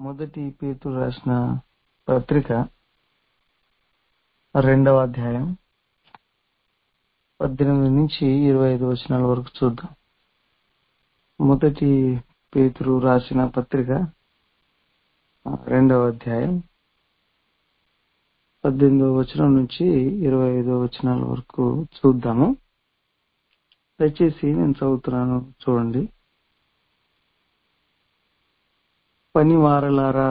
మొదటి పేతురు రాసిన పత్రిక రెండవ అధ్యాయం పద్దెనిమిది నుంచి ఇరవై ఐదు వచనాల వరకు చూద్దాం మొదటి పేతురు రాసిన పత్రిక రెండవ అధ్యాయం పద్దెనిమిదవ వచనం నుంచి ఇరవై ఐదవ వచనాల వరకు చూద్దాము దయచేసి నేను చదువుతున్నాను చూడండి పనివారలారా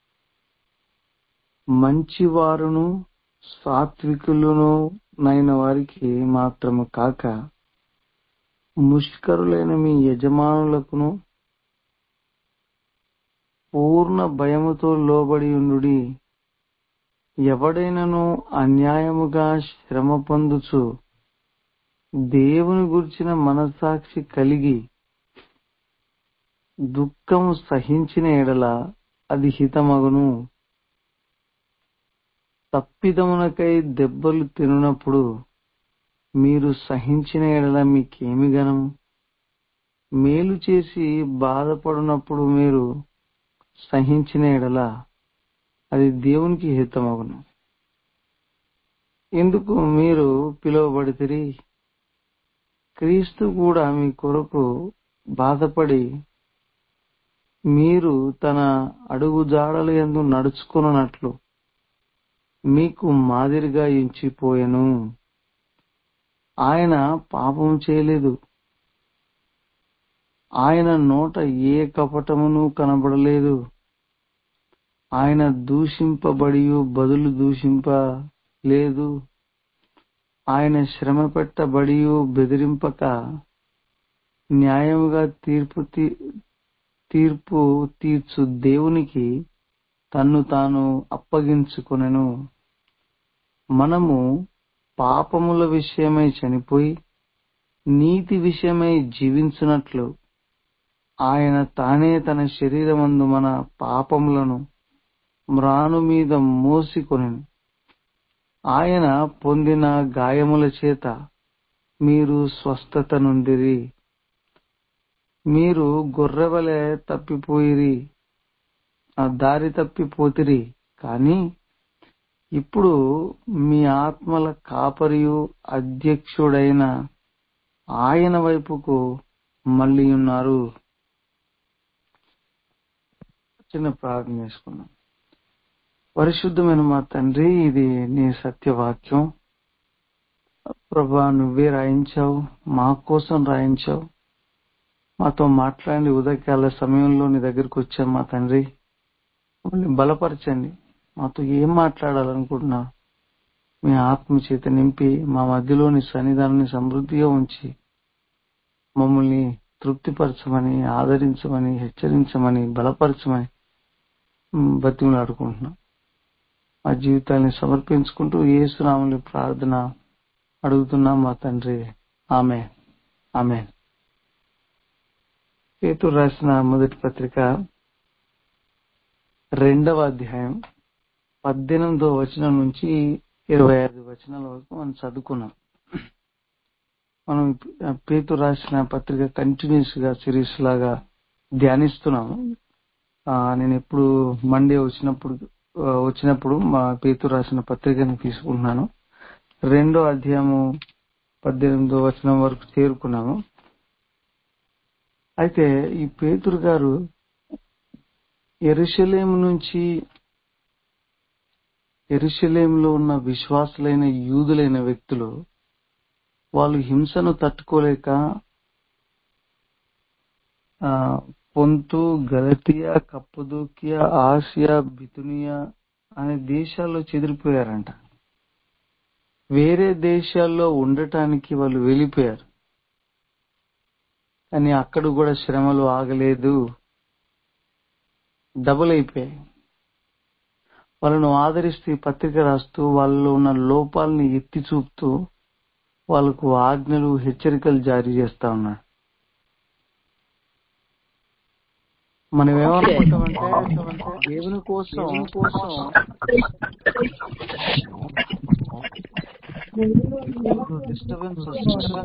మంచివారును సాత్వికులను నైన వారికి మాత్రము కాక ముష్కరులైన మీ యజమానులకును పూర్ణ భయముతో లోబడి ఉండుడి ఎవడైనను అన్యాయముగా శ్రమ పొందుచు దేవుని గురించిన మనసాక్షి కలిగి దుఃఖము సహించిన ఎడల అది హితమగును తప్పిదమునకై దెబ్బలు తినునప్పుడు మీరు సహించిన ఎడల మీకేమి గనము మేలు చేసి బాధపడినప్పుడు మీరు సహించిన ఎడల అది దేవునికి హితమగును ఎందుకు మీరు పిలువబడితిరి క్రీస్తు కూడా మీ కొరకు బాధపడి మీరు తన అడుగు జాడలు ఎందు నడుచుకున్నట్లు మీకు మాదిరిగా ఎంచిపోయెను ఆయన పాపం చేయలేదు ఆయన నోట ఏ కపటమును కనబడలేదు ఆయన దూషింపబడి బదులు దూషింప లేదు ఆయన శ్రమ పెట్టబడి బెదిరింపక న్యాయముగా తీర్పు తీర్పు తీర్చు దేవునికి తన్ను తాను అప్పగించుకొనెను మనము పాపముల విషయమై చనిపోయి నీతి విషయమై జీవించున్నట్లు ఆయన తానే తన శరీరమందు మన పాపములను మ్రాను మీద మోసికొనెను ఆయన పొందిన గాయముల చేత మీరు స్వస్థత నుండిరి మీరు గొర్రెవలే తప్పిపోయిరి ఆ దారి తప్పిపోతిరి కానీ ఇప్పుడు మీ ఆత్మల కాపరియు అధ్యక్షుడైన ఆయన వైపుకు మళ్ళీ ఉన్నారు చిన్న ప్రార్థన చేసుకున్నాం పరిశుద్ధమైన మా తండ్రి ఇది నీ సత్యవాక్యం ప్రభా నువ్వే రాయించావు మా కోసం రాయించావు మాతో మాట్లాడి ఉదయకాల సమయంలో నీ దగ్గరికి వచ్చాం మా తండ్రి మమ్మల్ని బలపరచండి మాతో ఏం మాట్లాడాలనుకుంటున్నా మీ ఆత్మ చేత నింపి మా మధ్యలోని సన్నిధానాన్ని సమృద్ధిగా ఉంచి మమ్మల్ని తృప్తిపరచమని ఆదరించమని హెచ్చరించమని బలపరచమని బతిమలాడుకుంటున్నాం మా జీవితాన్ని సమర్పించుకుంటూ ఏసునామని ప్రార్థన అడుగుతున్నాం మా తండ్రి ఆమె ఆమె పేతురు రాసిన మొదటి పత్రిక రెండవ అధ్యాయం పద్దెనిమిదో వచనం నుంచి ఇరవై ఐదు వచనాల వరకు మనం చదువుకున్నాం మనం పేతు రాసిన పత్రిక కంటిన్యూస్ గా సిరీస్ లాగా ధ్యానిస్తున్నాము నేను ఎప్పుడు మండే వచ్చినప్పుడు వచ్చినప్పుడు మా పేతు రాసిన పత్రికను తీసుకుంటున్నాను రెండో అధ్యాయము పద్దెనిమిదో వచనం వరకు చేరుకున్నాము అయితే ఈ పేతురు గారు ఎరుషలేం నుంచి ఎరుషలేంలో ఉన్న విశ్వాసులైన యూదులైన వ్యక్తులు వాళ్ళు హింసను తట్టుకోలేక పొంతు గలతియా కప్పదూకియా ఆసియా బితునియా అనే దేశాల్లో చెదిరిపోయారంట వేరే దేశాల్లో ఉండటానికి వాళ్ళు వెళ్ళిపోయారు కానీ అక్కడ కూడా శ్రమలు ఆగలేదు డబుల్ అయిపోయాయి వాళ్ళను ఆదరిస్తూ పత్రిక రాస్తూ వాళ్ళలో ఉన్న లోపాలని ఎత్తి చూపుతూ వాళ్ళకు ఆజ్ఞలు హెచ్చరికలు జారీ చేస్తా ఉన్నాడు మనం ఏమనుకుంటామంటే దేవుని కోసం డిస్టర్బెన్స్ వస్తుంది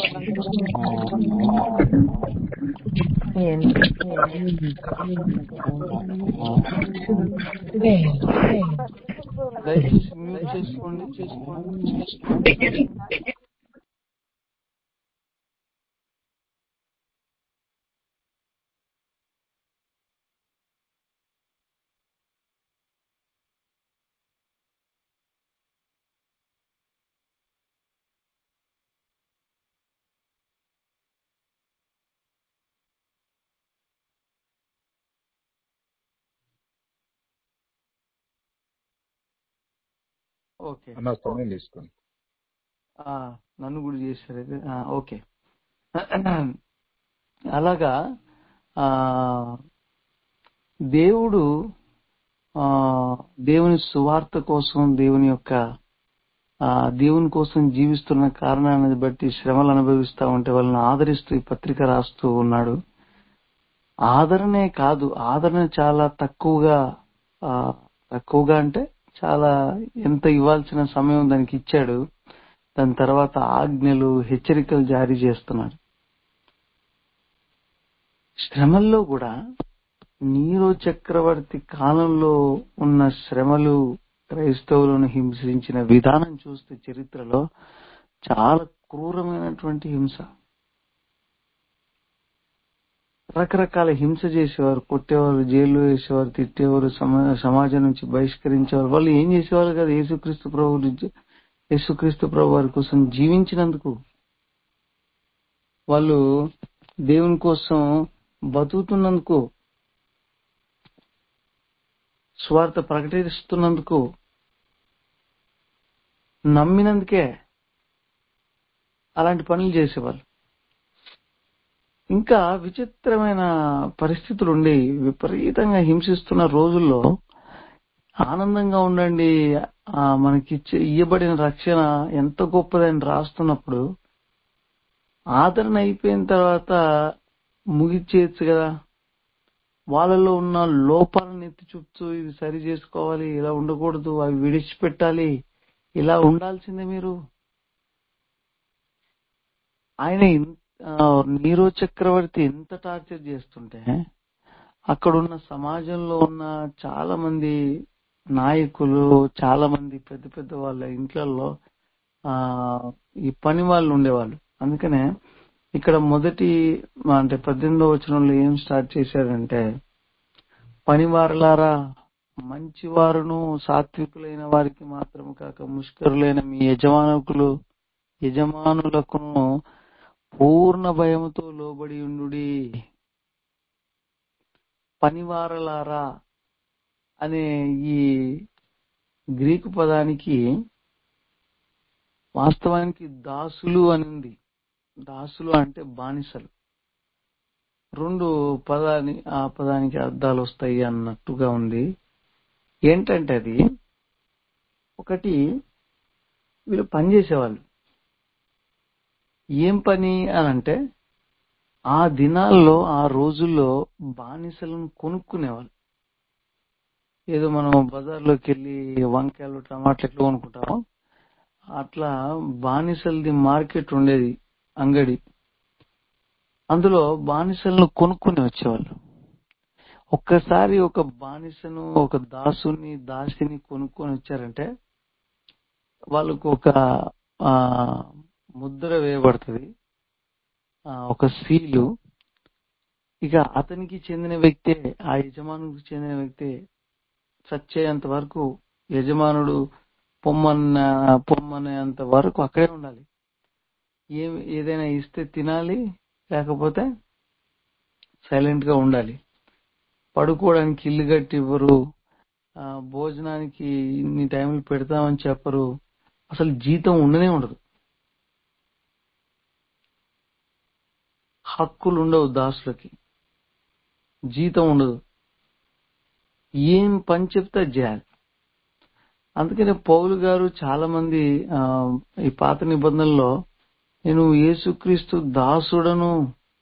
దయచేసి మ్యూట్ చేసుకోండి చేసుకోండి ఓకే అన్న సమయం తీసుకోండి ఆ, నన్ను కూడా చేశారు అయితే ఆ, ఓకే అలాగా ఆ దేవుడు ఆ దేవుని సువార్త కోసం దేవుని యొక్క ఆ దేవుని కోసం జీవిస్తున్న కారణాన్ని బట్టి శ్రమలు అనుభవిస్తా ఉంటే వాళ్ళని ఆదరిస్తూ ఈ పత్రిక రాస్తూ ఉన్నాడు ఆదరణే కాదు ఆదరణ చాలా తక్కువగా ఆ, తక్కువగా అంటే చాలా ఎంత ఇవ్వాల్సిన సమయం దానికి ఇచ్చాడు దాని తర్వాత ఆజ్ఞలు హెచ్చరికలు జారీ చేస్తున్నాడు శ్రమల్లో కూడా నీరో చక్రవర్తి కాలంలో ఉన్న శ్రమలు క్రైస్తవులను హింసించిన విధానం చూస్తే చరిత్రలో చాలా క్రూరమైనటువంటి హింస రకరకాల హింస చేసేవారు కొట్టేవారు జైల్లో వేసేవారు తిట్టేవారు సమా- సమాజం నుంచి బహిష్కరించేవారు వాళ్ళు ఏం చేసేవారు కదా యేసుక్రీస్తు ప్రభు నుంచి యేసుక్రీస్తు ప్రభు వారి కోసం జీవించినందుకు వాళ్ళు దేవుని కోసం బతుకుతున్నందుకు స్వార్థ ప్రకటిస్తున్నందుకు నమ్మినందుకే అలాంటి పనులు చేసేవాళ్ళు ఇంకా విచిత్రమైన పరిస్థితులు ఉండి విపరీతంగా హింసిస్తున్న రోజుల్లో ఆనందంగా ఉండండి ఆ మనకి ఇచ్చే- ఇయ్యబడిన రక్షణ ఎంత గొప్పదని రాస్తున్నప్పుడు ఆదరణ అయిపోయిన తర్వాత ముగిచ్చేయచ్చు కదా వాళ్ళలో ఉన్న లోపాలను ఎత్తి చూపుతూ ఇది సరి చేసుకోవాలి ఇలా ఉండకూడదు అవి విడిచిపెట్టాలి ఇలా ఉండాల్సిందే మీరు ఆయన ఇన్- ఆ, నీరో చక్రవర్తి ఎంత టార్చర్ చేస్తుంటే అక్కడున్న సమాజంలో ఉన్న చాలా మంది నాయకులు చాలా మంది పెద్ద పెద్ద వాళ్ళ ఇంట్లలో ఆ ఈ పని వాళ్ళు ఉండేవాళ్ళు అందుకనే ఇక్కడ మొదటి అంటే పద్దెనిమిదో వచనంలో ఏం స్టార్ట్ చేశారంటే పనివారలారా మంచివారును సాత్వికులైన వారికి మాత్రం కాక ముష్కరులైన మీ యజమానుకులు యజమానులకును పూర్ణ భయముతో లోబడి ఉండుడి పనివారలారా అనే ఈ గ్రీకు పదానికి వాస్తవానికి దాసులు అని ఉంది దాసులు అంటే బానిసలు రెండు పదాని ఆ పదానికి అర్థాలు వస్తాయి అన్నట్టుగా ఉంది ఏంటంటే అది ఒకటి వీళ్ళు పని చేసేవాళ్ళు ఏం పని అని అంటే ఆ దినాల్లో ఆ రోజుల్లో బానిసలను కొనుక్కునేవాళ్ళు ఏదో మనం బజార్లోకి వెళ్ళి వంకాయలు టమాటాలు ఎట్లా కొనుక్కుంటామో అట్లా బానిసలది మార్కెట్ ఉండేది అంగడి అందులో బానిసలను కొనుక్కుని వచ్చేవాళ్ళు ఒక్కసారి ఒక బానిసను ఒక దాసుని దాసిని కొనుక్కొని వచ్చారంటే వాళ్ళకు ఒక ఆ ముద్ర వేయబడుతుంది ఆ, ఒక సీలు ఇక అతనికి చెందిన వ్యక్తే ఆ యజమానునికి చెందిన వ్యక్తే చచ్చేంత వరకు యజమానుడు పొమ్మన్న పొమ్మనేంత వరకు అక్కడే ఉండాలి ఏం ఏదైనా ఇస్తే తినాలి లేకపోతే సైలెంట్ గా ఉండాలి పడుకోవడానికి ఇల్లు కట్టి ఇవ్వరు ఆ, భోజనానికి ఇన్ని టైంలు పెడతామని చెప్పరు అసలు జీతం ఉండనే ఉండదు హక్కులు ఉండవు దాసులకి జీతం ఉండదు ఏం పని చెప్తే అది చేయాలి అందుకనే పౌలు గారు చాలా మంది ఆ, ఈ పాత నిబంధనలో నేను యేసుక్రీస్తు దాసుడను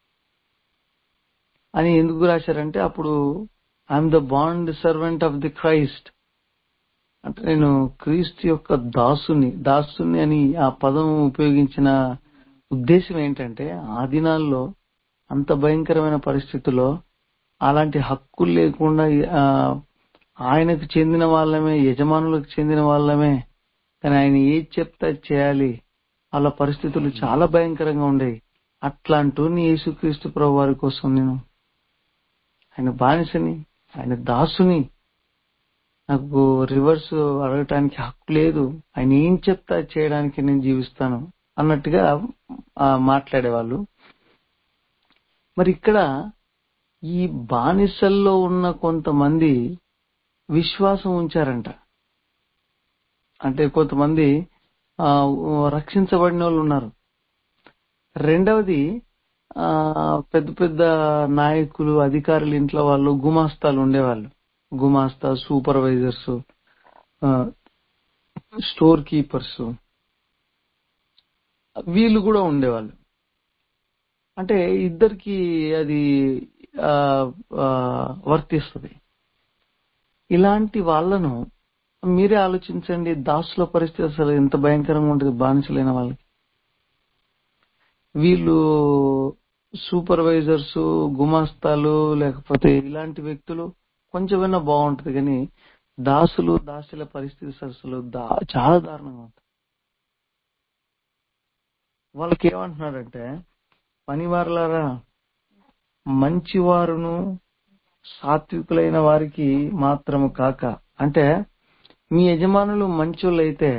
అని ఎందుకు రాశారంటే అప్పుడు I am the bond servant of the Christ అంటే నేను క్రీస్తు యొక్క దాసుని దాసుని అని ఆ పదం ఉపయోగించిన ఉద్దేశం ఏంటంటే ఆ దినాల్లో అంత భయంకరమైన పరిస్థితుల్లో అలాంటి హక్కులు లేకుండా ఆ, ఆయనకు చెందిన వాళ్ళమే యజమానులకు చెందిన వాళ్ళమే కానీ ఆయన ఏది చెప్తే అది చేయాలి వాళ్ళ పరిస్థితులు చాలా భయంకరంగా ఉండేవి అట్లాంటి యేసుక్రీస్తు ప్రభు వారి కోసం నేను ఆయన బానిసని ఆయన దాసుని నాకు రివర్స్ అడగటానికి హక్కు లేదు ఆయన ఏం చెప్తా అది చేయడానికి నేను జీవిస్తాను అన్నట్టుగా ఆ, మాట్లాడేవాళ్ళు మరి ఇక్కడ ఈ బానిసల్లో ఉన్న కొంతమంది విశ్వాసం ఉంచారంట అంటే కొంతమంది ఆ, రక్షించబడిన వాళ్ళు ఉన్నారు రెండవది ఆ, పెద్ద పెద్ద నాయకులు అధికారులు ఇంట్లో వాళ్ళు గుమాస్తాలు ఉండేవాళ్ళు గుమాస్తా సూపర్వైజర్స్ స్టోర్ కీపర్స్ వీళ్ళు కూడా ఉండేవాళ్ళు అంటే ఇద్దరికి అది ఆ, ఆ, వర్తిస్తుంది ఇలాంటి వాళ్ళను మీరే ఆలోచించండి దాసుల పరిస్థితి అసలు ఎంత భయంకరంగా ఉంటుంది బానిసలైన వాళ్ళకి వీళ్ళు సూపర్వైజర్స్ గుమాస్తాలు లేకపోతే ఇలాంటి వ్యక్తులు కొంచెమైనా బాగుంటది కానీ దాసులు దాసుల పరిస్థితి అసలు దా- చాలా దారుణంగా ఉంటుంది వాళ్ళకి ఏమంటున్నాడంటే పనివారులారా మంచివారును సాత్వికులైన వారికి మాత్రము కాక అంటే మీ యజమానులు మంచోళ్ళైతే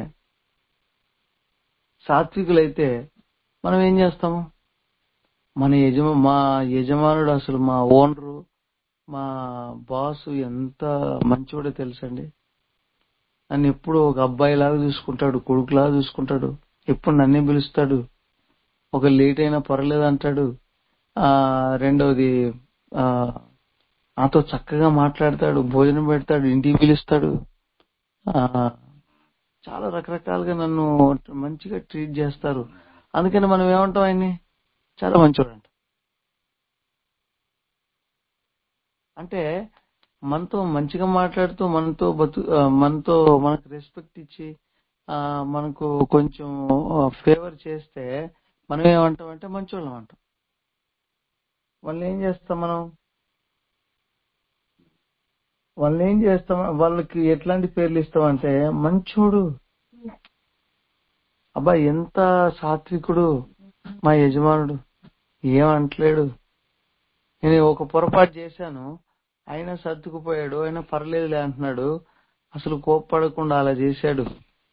సాత్వికులైతే మనం ఏం చేస్తాము మన యజమ మా యజమానుడు అసలు మా ఓనరు మా బాస్ ఎంత మంచోడో తెలుసండి నన్ను ఎప్పుడు ఒక అబ్బాయి లాగా చూసుకుంటాడు కొడుకులాగా చూసుకుంటాడు ఎప్పుడు నన్నే పిలుస్తాడు ఒక లేట్ అయినా పర్లేదు అంటాడు ఆ రెండవది ఆ నాతో చక్కగా మాట్లాడతాడు భోజనం పెడతాడు ఇంటికి పిలుస్తాడు ఆ చాలా రకరకాలుగా నన్ను మంచిగా ట్రీట్ చేస్తారు అందుకని మనం ఏమంటాం ఆయన్ని చాలా మంచోడంట అంటే మనతో మంచిగా మాట్లాడుతూ మనతో బతు ఆ, మనతో మనకు రెస్పెక్ట్ ఇచ్చి ఆ మనకు కొంచెం ఫేవర్ చేస్తే మనం ఏమంటాం అంటే మంచోళ్ళం అంటాం వాళ్ళు ఏం చేస్తాం మనం వాళ్ళు ఏం చేస్తాం వాళ్ళకి ఎట్లాంటి పేర్లు ఇస్తామంటే మంచోడు అబ్బా ఎంత సాత్వికుడు మా యజమానుడు ఏమంటలేడు నేను ఒక పొరపాటు చేశాను అయినా సర్దుకుపోయాడు అయినా పర్లేదులే అంటున్నాడు అసలు కోప్పడకుండా అలా చేశాడు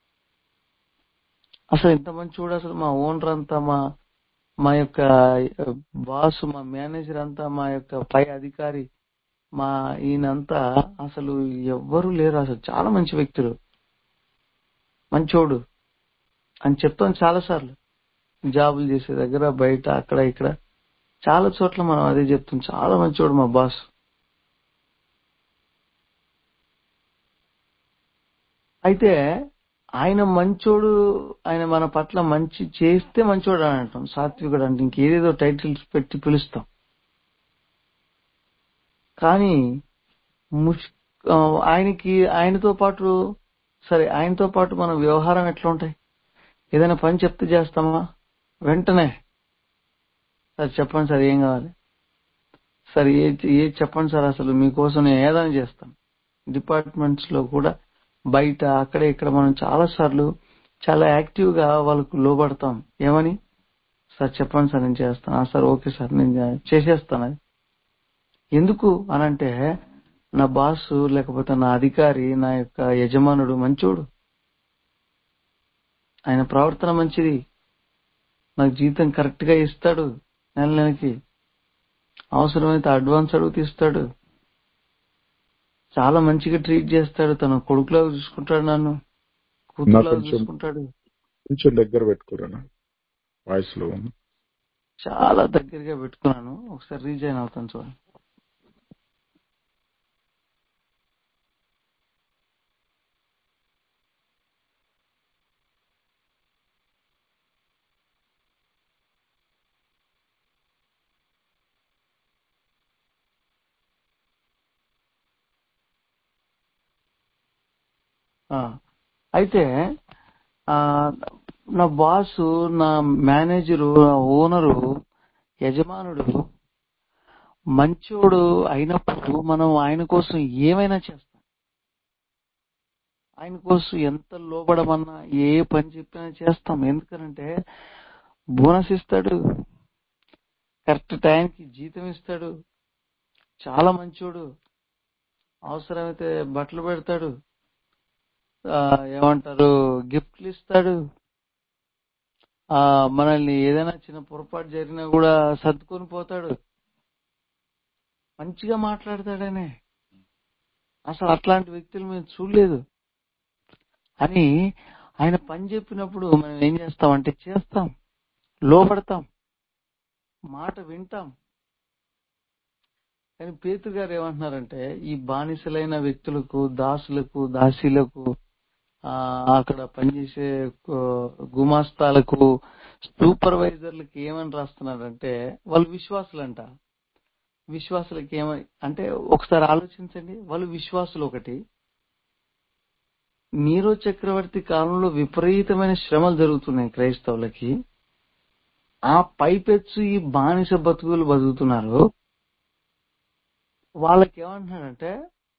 అసలు ఎంత మంచోడు అసలు మా ఓనర్ అంతా మా మా యొక్క బాస్ మా మేనేజర్ అంతా మా యొక్క పై అధికారి మా ఈయనంతా అసలు ఎవ్వరూ లేరు అసలు చాలా మంచి వ్యక్తులు మంచోడు అని చెప్తాం చాలా సార్లు జాబులు చేసే దగ్గర బయట అక్కడ ఇక్కడ చాలా చోట్ల మనం అదే చెప్తాం చాలా మంచోడు మా బాస్ అయితే ఆయన మంచోడు ఆయన మన పట్ల మంచి చేస్తే మంచోడు అని అంటాం సాత్వికుడు అంటే ఇంకేదేదో టైటిల్స్ పెట్టి పిలుస్తాం కానీ ముష్ ఆ, ఆయనకి ఆయనతో పాటు సరే ఆయనతో పాటు మన వ్యవహారం ఎట్లా ఉంటాయి ఏదైనా పని చెప్తే చేస్తామా వెంటనే సార్ చెప్పండి సార్ ఏం కావాలి సార్ ఏ ఏ చెప్పండి సార్ అసలు మీకోసం నేను ఏదైనా చేస్తాను డిపార్ట్మెంట్స్ లో కూడా బయట అక్కడ ఇక్కడ మనం చాలా సార్లు చాలా యాక్టివ్ గా వాళ్ళకు లోబడతాం ఏమని సార్ చెప్పండి సార్ నేను చేస్తాను "ఆ, సార్ ఓకే సార్ నేను చేసేస్తాను అది ఎందుకు అనంటే నా బాసు లేకపోతే నా అధికారి నా యొక్క యజమానుడు మంచోడు ఆయన ప్రవర్తన మంచిది నాకు జీతం కరెక్ట్ గా ఇస్తాడు నెల నెలకి అవసరమైతే అడ్వాన్స్ అడుగుతూ ఇస్తాడు చాలా మంచిగా ట్రీట్ చేస్తాడు తన కొడుకులాగా చూసుకుంటాడు నన్ను కూతురులాగా కొంచెం- చూసుకుంటాడు కొంచెం దగ్గర పెట్టుకోరా వాయిస్ లో ఉంది. చాలా దగ్గరగా పెట్టుకున్నాను ఒకసారి రీజైన్ అవుతాను చూడండి ఆ, అయితే ఆ, నా బాసు నా మేనేజరు నా ఓనరు యజమానుడు మంచోడు అయినప్పుడు మనం ఆయన కోసం ఏమైనా చేస్తాం ఆయన కోసం ఎంత లోబడమన్నా ఏ పని చెప్పినా చేస్తాం ఎందుకనంటే బోనస్ ఇస్తాడు కరెక్ట్ టైంకి జీతం ఇస్తాడు చాలా మంచోడు అవసరమైతే బట్టలు పెడతాడు ఆ, ఏమంటారు గిఫ్ట్లు ఇస్తాడు ఆ మనల్ని ఏదైనా చిన్న పొరపాటు జరిగినా కూడా సర్దుకొని పోతాడు మంచిగా మాట్లాడతాడనే అసలు అట్లాంటి వ్యక్తులు మేము చూడలేదు అని ఆయన పని చెప్పినప్పుడు మనం ఏం చేస్తామంటే చేస్తాం లోపడతాం మాట వింటాం కానీ పేతురు గారు ఏమంటున్నారంటే ఈ బానిసలైన వ్యక్తులకు దాసులకు దాసీలకు ఆ అక్కడ పనిచేసే గు- గుమాస్తాలకు సూపర్వైజర్లకు ఏమని రాస్తున్నారంటే వాళ్ళు విశ్వాసులంట విశ్వాసులకి ఏమని అంటే ఒకసారి ఆలోచించండి వాళ్ళు విశ్వాసులు ఒకటి నీరో చక్రవర్తి కాలంలో విపరీతమైన శ్రమలు జరుగుతున్నాయి క్రైస్తవులకి ఆ పైపెచ్చు ఈ బానిస బతుకులు బతుకుతున్నారు వాళ్ళకి ఏమంటున్నాడంటే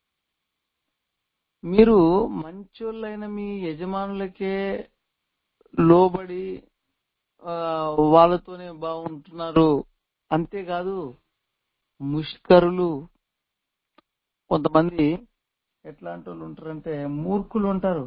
మీరు మంచోళ్ళైన మీ యజమానులకే లోబడి ఆ, వాళ్ళతోనే బాగుంటున్నారు అంతేకాదు ముష్కరులు కొంతమంది ఎట్లాంటి వాళ్ళు ఉంటారంటే మూర్ఖులు ఉంటారు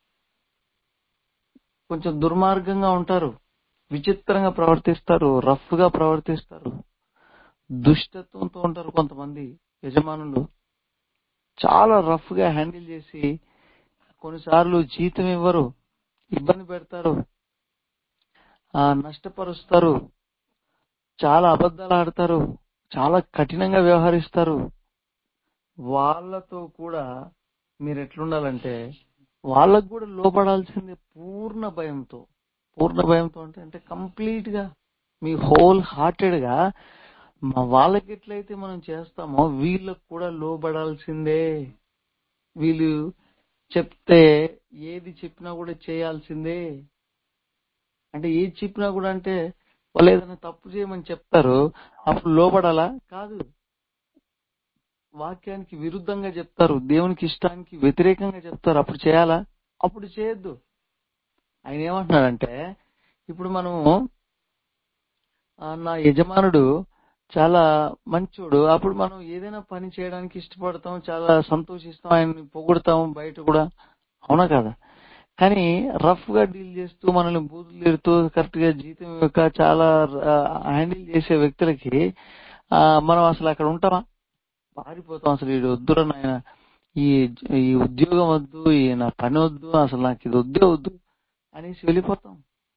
కొంచెం దుర్మార్గంగా ఉంటారు విచిత్రంగా ప్రవర్తిస్తారు రఫ్ గా ప్రవర్తిస్తారు దుష్టత్వంతో ఉంటారు కొంతమంది యజమానులు చాలా రఫ్ గా హ్యాండిల్ చేసి కొన్నిసార్లు జీతం ఇవ్వరు ఇబ్బంది పెడతారు ఆ నష్టపరుస్తారు చాలా అబద్ధాలు ఆడతారు చాలా కఠినంగా వ్యవహరిస్తారు వాళ్ళతో కూడా మీరు ఎట్లుండాలంటే వాళ్ళకు కూడా లోపడాల్సిందే పూర్ణ భయంతో పూర్ణ భయంతో అంటే అంటే కంప్లీట్ గా మీ హోల్ హార్టెడ్ గా మా వాళ్ళకి ఎట్లయితే మనం చేస్తామో వీళ్ళకు కూడా లోబడాల్సిందే వీళ్ళు చెప్తే ఏది చెప్పినా కూడా చేయాల్సిందే అంటే ఏది చెప్పినా కూడా అంటే వాళ్ళు ఏదైనా తప్పు చేయమని చెప్తారు అప్పుడు లోబడాలా కాదు వాక్యానికి విరుద్ధంగా చెప్తారు దేవునికి ఇష్టానికి వ్యతిరేకంగా చెప్తారు అప్పుడు చేయాలా అప్పుడు చేయొద్దు ఆయన ఏమంటున్నాడంటే ఇప్పుడు మనము ఆ, నా యజమానుడు చాలా మంచోడు అప్పుడు మనం ఏదైనా పని చేయడానికి ఇష్టపడతాం చాలా సంతోషిస్తాం ఆయన్ని పొగుడతాం బయట కూడా అవునా కదా కానీ రఫ్ గా డీల్ చేస్తూ మనల్ని బూతులు తిడుతూ కరెక్ట్ గా జీతం యొక్క చాలా హ్యాండిల్ చేసే వ్యక్తులకి ఆ, మనం అసలు అక్కడ ఉంటామా పారిపోతాం అసలు ఇది వద్దురా నాయన ఈ ఈ ఉద్యోగం వద్దు ఈ నా పని వద్దు అసలు నాకు ఇది వద్దే వద్దు అనేసి వెళ్ళిపోతాం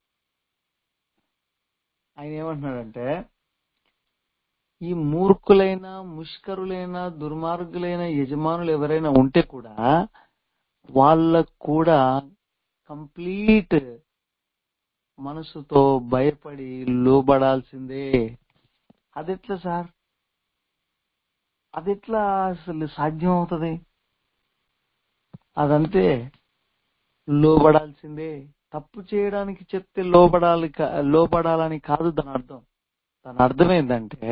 ఆయన ఏమంటున్నాడంటే ఈ మూర్ఖులైన ముష్కరులైన దుర్మార్గులైన యజమానులు ఎవరైనా ఉంటే కూడా వాళ్ళకు కూడా కంప్లీట్ మనసుతో భయపడి లోబడాల్సిందే అదెట్లా సార్ అదెట్లా అసలు సాధ్యం అవుతుంది అదంతే లోబడాల్సిందే తప్పు చేయడానికి చెప్తే లోబడాలి కా- లోబడాలని కాదు దాని అర్థం దాని అర్థం ఏంటంటే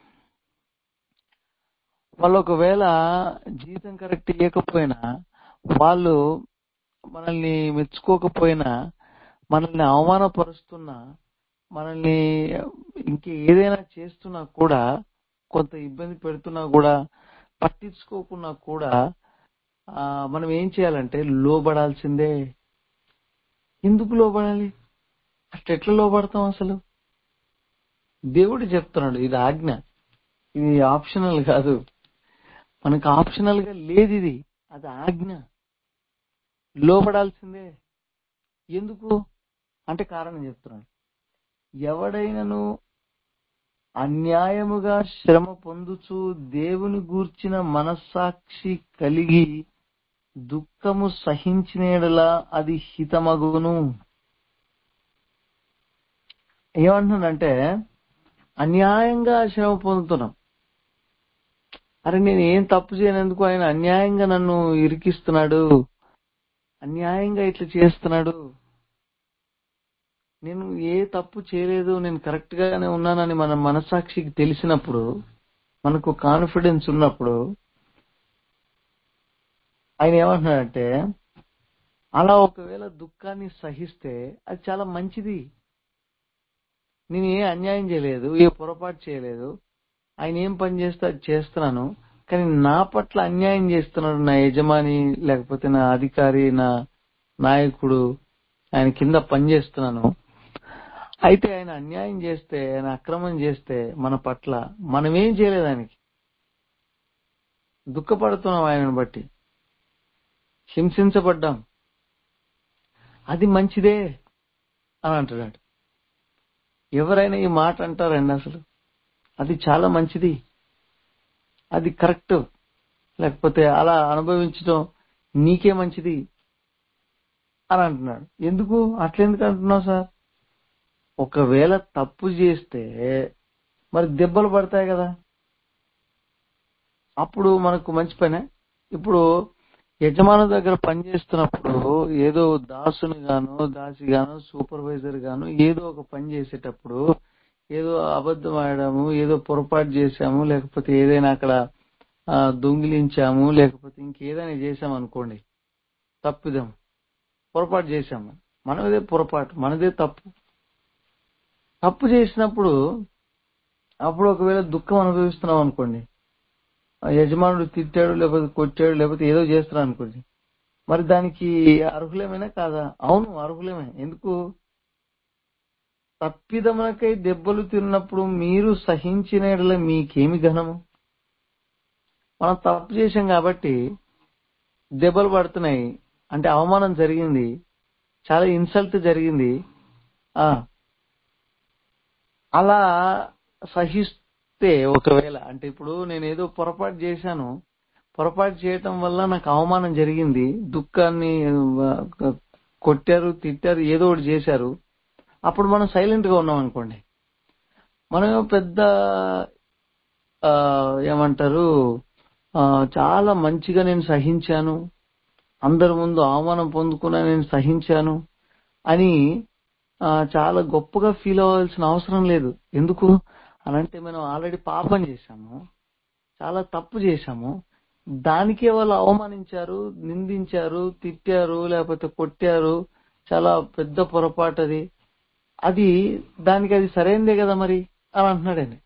వాళ్ళు ఒకవేళ జీతం కరెక్ట్ ఇవ్వకపోయినా వాళ్ళు మనల్ని మెచ్చుకోకపోయినా మనల్ని అవమానపరుస్తున్నా మనల్ని ఇంక ఏదైనా చేస్తున్నా కూడా కొంత ఇబ్బంది పెడుతున్నా కూడా పట్టించుకోకున్నా కూడా ఆ, మనం ఏం చేయాలంటే లోబడాల్సిందే ఎందుకు లోబడాలి అట్లా ఎట్లా లోబడతాం అసలు దేవుడు చెప్తున్నాడు ఇది ఆజ్ఞ ఇది ఆప్షనల్ కాదు మనకు ఆప్షనల్ గా లేదు ఇది అది ఆజ్ఞ లోపడాల్సిందే ఎందుకు అంటే కారణం చెప్తున్నాడు ఎవడైనను అన్యాయముగా శ్రమ పొందుచు దేవుని గూర్చిన మనస్సాక్షి కలిగి దుఃఖము సహించినేడలా అది హితమగును ఏమంటున్నాడంటే అన్యాయంగా శ్రమ పొందుతున్నాం అరే నేను ఏం తప్పు చేయనందుకు ఆయన అన్యాయంగా నన్ను ఇరికిస్తున్నాడు అన్యాయంగా ఇట్లా చేస్తున్నాడు నేను ఏ తప్పు చేయలేదు నేను కరెక్ట్ గానే ఉన్నానని మన మనసాక్షికి తెలిసినప్పుడు మనకు కాన్ఫిడెన్స్ ఉన్నప్పుడు ఆయన ఏమంటున్నాడంటే అలా ఒకవేళ దుఃఖాన్ని సహిస్తే అది చాలా మంచిది నేను ఏ అన్యాయం చేయలేదు ఏ పొరపాటు చేయలేదు ఆయన ఏం పని చేస్తే అది చేస్తున్నాను కానీ నా పట్ల అన్యాయం చేస్తున్నాడు నా యజమాని లేకపోతే నా అధికారి నా నాయకుడు ఆయన కింద పని చేస్తున్నాను అయితే ఆయన అన్యాయం చేస్తే ఆయన అక్రమం చేస్తే మన పట్ల మనం ఏం చేయలేదు ఆయనకి దుఃఖపడుతున్నాం ఆయనను బట్టి హింసించబడ్డాం అది మంచిదే అని అంటున్నాడు ఎవరైనా ఈ మాట అంటారండి అసలు అది చాలా మంచిది అది కరెక్ట్ లేకపోతే అలా అనుభవించడం నీకే మంచిది అని అంటున్నాడు ఎందుకు అట్లెందుకు అంటున్నావు సార్ ఒకవేళ తప్పు చేస్తే మరి దెబ్బలు పడతాయి కదా అప్పుడు మనకు మంచి పనే ఇప్పుడు యజమాను దగ్గర పనిచేస్తున్నప్పుడు ఏదో దాసుని గాను దాసి గాను సూపర్వైజర్ గాను ఏదో ఒక పని చేసేటప్పుడు ఏదో అబద్ధం ఆడాము ఏదో పొరపాటు చేశాము లేకపోతే ఏదైనా అక్కడ ఆ, దొంగిలించాము లేకపోతే ఇంకేదైనా చేశాము అనుకోండి తప్పిదం పొరపాటు చేశాము మనదే పొరపాటు మనదే తప్పు తప్పు చేసినప్పుడు అప్పుడు ఒకవేళ దుఃఖం అనుభవిస్తున్నాం అనుకోండి ఆ యజమానుడు తిట్టాడు లేకపోతే కొట్టాడు లేకపోతే ఏదో చేస్తున్నాడు అనుకోండి మరి దానికి అర్హులమేనా కాదా అవును అర్హులమే ఎందుకు తప్పిదమునకై దెబ్బలు తిన్నప్పుడు మీరు సహించిన యెడల మీకేమి ఘనము మనం తప్పు చేశాం కాబట్టి దెబ్బలు పడుతున్నాయి అంటే అవమానం జరిగింది చాలా ఇన్సల్ట్ జరిగింది ఆ అలా సహిస్తే ఒకవేళ అంటే ఇప్పుడు నేను ఏదో పొరపాటు చేశాను పొరపాటు చేయటం వల్ల నాకు అవమానం జరిగింది దుఃఖాన్ని ఆ, కొట్టారు తిట్టారు ఏదో ఒకటి చేశారు అప్పుడు మనం సైలెంట్ గా ఉన్నాం అనుకోండి మనం పెద్ద ఆ, ఏమంటారు ఆ, చాలా మంచిగా నేను సహించాను అందరి ముందు అవమానం పొందుకున్నా నేను సహించాను అని ఆ, చాలా గొప్పగా ఫీల్ అవ్వాల్సిన అవసరం లేదు ఎందుకు అనంటే మనం ఆల్రెడీ పాపం చేశాము చాలా తప్పు చేశాము దానికే వాళ్ళు అవమానించారు నిందించారు తిట్టారు లేకపోతే కొట్టారు చాలా పెద్ద పొరపాటు అది అది దానికి అది సరైనదే కదా మరి అని అంటున్నాడండి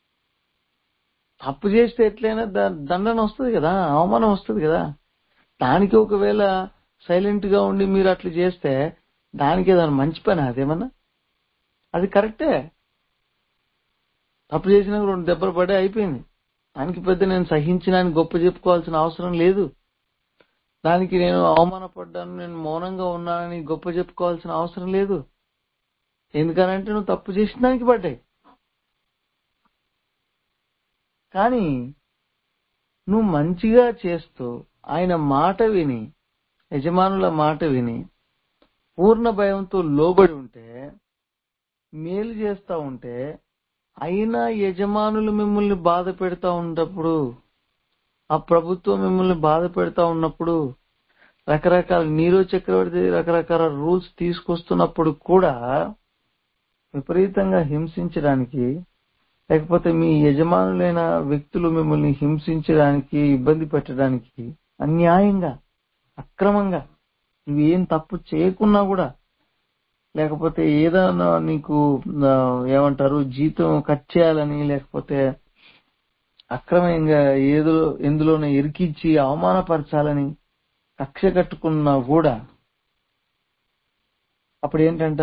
తప్పు చేస్తే ఎట్లయినా ద- దండన వస్తుంది కదా అవమానం వస్తుంది కదా దానికి ఒకవేళ సైలెంట్ గా ఉండి మీరు అట్లా చేస్తే దానికి ఏదైనా మంచి పని అదేమన్నా అది కరెక్టే తప్పు చేసినా రెండు దెబ్బలు పడే అయిపోయింది దానికి పెద్ద నేను సహించినాన్ని గొప్ప చెప్పుకోవాల్సిన అవసరం లేదు దానికి నేను అవమానపడ్డాను నేను మౌనంగా ఉన్నానని గొప్ప చెప్పుకోవాల్సిన అవసరం లేదు ఎందుకనంటే నువ్వు తప్పు చేసిన దానికి పడ్డాయి కానీ నువ్వు మంచిగా చేస్తూ ఆయన మాట విని యజమానుల మాట విని పూర్ణ భయంతో లోబడి ఉంటే మేలు చేస్తా ఉంటే అయినా యజమానులు మిమ్మల్ని బాధ పెడతా ఉన్నప్పుడు ఆ ప్రభుత్వం మిమ్మల్ని బాధ పెడతా ఉన్నప్పుడు రకరకాల నీరో చక్రవర్తి రకరకాల రూల్స్ తీసుకొస్తున్నప్పుడు కూడా విపరీతంగా హింసించడానికి లేకపోతే మీ యజమానులైన వ్యక్తులు మిమ్మల్ని హింసించడానికి ఇబ్బంది పెట్టడానికి అన్యాయంగా అక్రమంగా నువ్వేం తప్పు చేయకున్నా కూడా లేకపోతే ఏదైనా నీకు ఆ, ఏమంటారు జీతం కట్ చేయాలని లేకపోతే అక్రమంగా ఏదో ఎందులోనో ఇరికించి అవమానపరచాలని కక్ష కట్టుకున్నా కూడా అప్పుడు ఏంటంట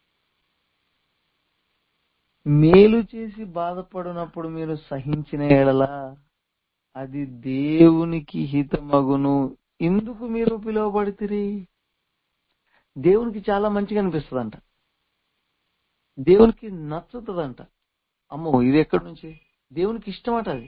మేలు చేసి బాధపడినప్పుడు మీరు సహించిన ఎడలా అది దేవునికి హితమగును ఎందుకు మీరు పిలువబడితిరి దేవునికి చాలా మంచిగా అనిపిస్తుందంట దేవునికి నచ్చుతుందంట అమ్మో ఇది ఎక్కడి నుంచి దేవునికి ఇష్టమట అది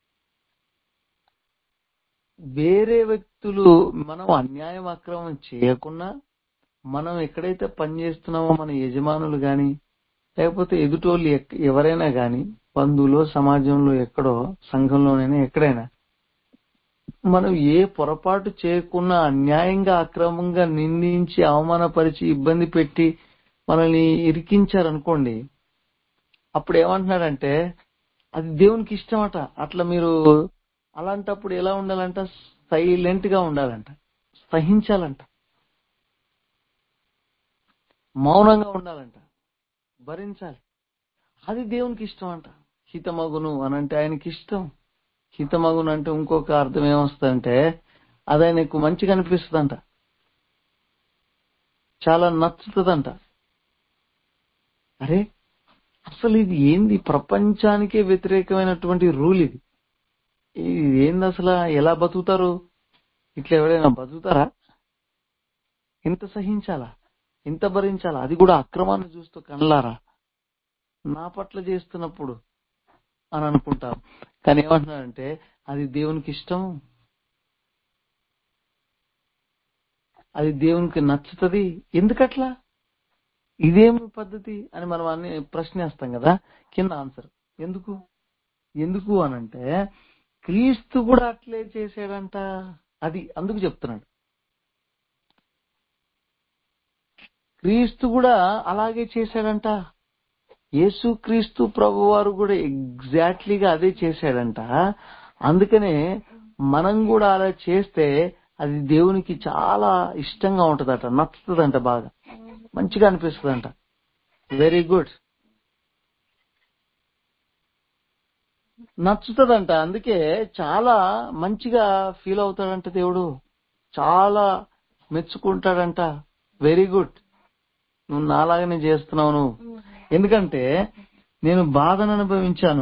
వేరే వ్యక్తులు మనం అన్యాయం అక్రమం చేయకుండా మనం ఎక్కడైతే పని చేస్తున్నామో మన యజమానులు గాని లేకపోతే ఎదుటోళ్ళు ఎక్- ఎవరైనా గాని బంధువులో సమాజంలో ఎక్కడో సంఘంలోనైనా ఎక్కడైనా మనం ఏ పొరపాటు చేయకుండా అన్యాయంగా అక్రమంగా నిందించి అవమానపరిచి ఇబ్బంది పెట్టి మనల్ని ఇరికించారనుకోండి అప్పుడు ఏమంటున్నాడంటే అది దేవునికి ఇష్టమట అట్లా మీరు అలాంటప్పుడు ఎలా ఉండాలంట సైలెంట్ గా ఉండాలంట సహించాలంట మౌనంగా ఉండాలంట భరించాలి అది దేవునికి ఇష్టం అంట హితమగును అని అంటే ఆయనకి ఇష్టం హితమగును అంటే ఇంకొక అర్థం ఏమొస్తుందంటే అది ఆయనకు మంచిగా అనిపిస్తుందంట చాలా నచ్చుతుందంట అరే అసలు ఇది ఏంది ప్రపంచానికే వ్యతిరేకమైనటువంటి రూల్ ఇది ఇది ఏంది అసలు ఎలా బతుకుతారు ఇట్లా ఎవరైనా బతుకుతారా ఇంత సహించాలా ఇంత భరించాలా అది కూడా అక్రమాన్ని చూస్తూ కనలారా నా పట్ల చేస్తున్నప్పుడు అని అనుకుంటాం కానీ ఏమంటున్నాడంటే అది దేవునికి ఇష్టం అది దేవునికి నచ్చుతుంది ఎందుకట్లా ఇదేమి పద్ధతి అని మనం అన్ని ప్రశ్నేస్తాం కదా కింద ఆన్సర్ ఎందుకు ఎందుకు అనంటే క్రీస్తు కూడా అట్లే చేసాడంట అది అందుకు చెప్తున్నాడు క్రీస్తు కూడా అలాగే చేశాడంట యేసు క్రీస్తు ప్రభు వారు కూడా ఎగ్జాక్ట్లీగా అదే చేశాడంట అందుకనే మనం కూడా అలా చేస్తే అది దేవునికి చాలా ఇష్టంగా ఉంటదట నచ్చుతుందంట బాగా మంచిగా అనిపిస్తుందంట వెరీ గుడ్ నచ్చుతుందంట అందుకే చాలా మంచిగా ఫీల్ అవుతాడంట దేవుడు చాలా మెచ్చుకుంటాడంట వెరీ గుడ్ నువ్వు నాలాగానే చేస్తున్నావు నువ్వు ఎందుకంటే నేను బాధను అనుభవించాను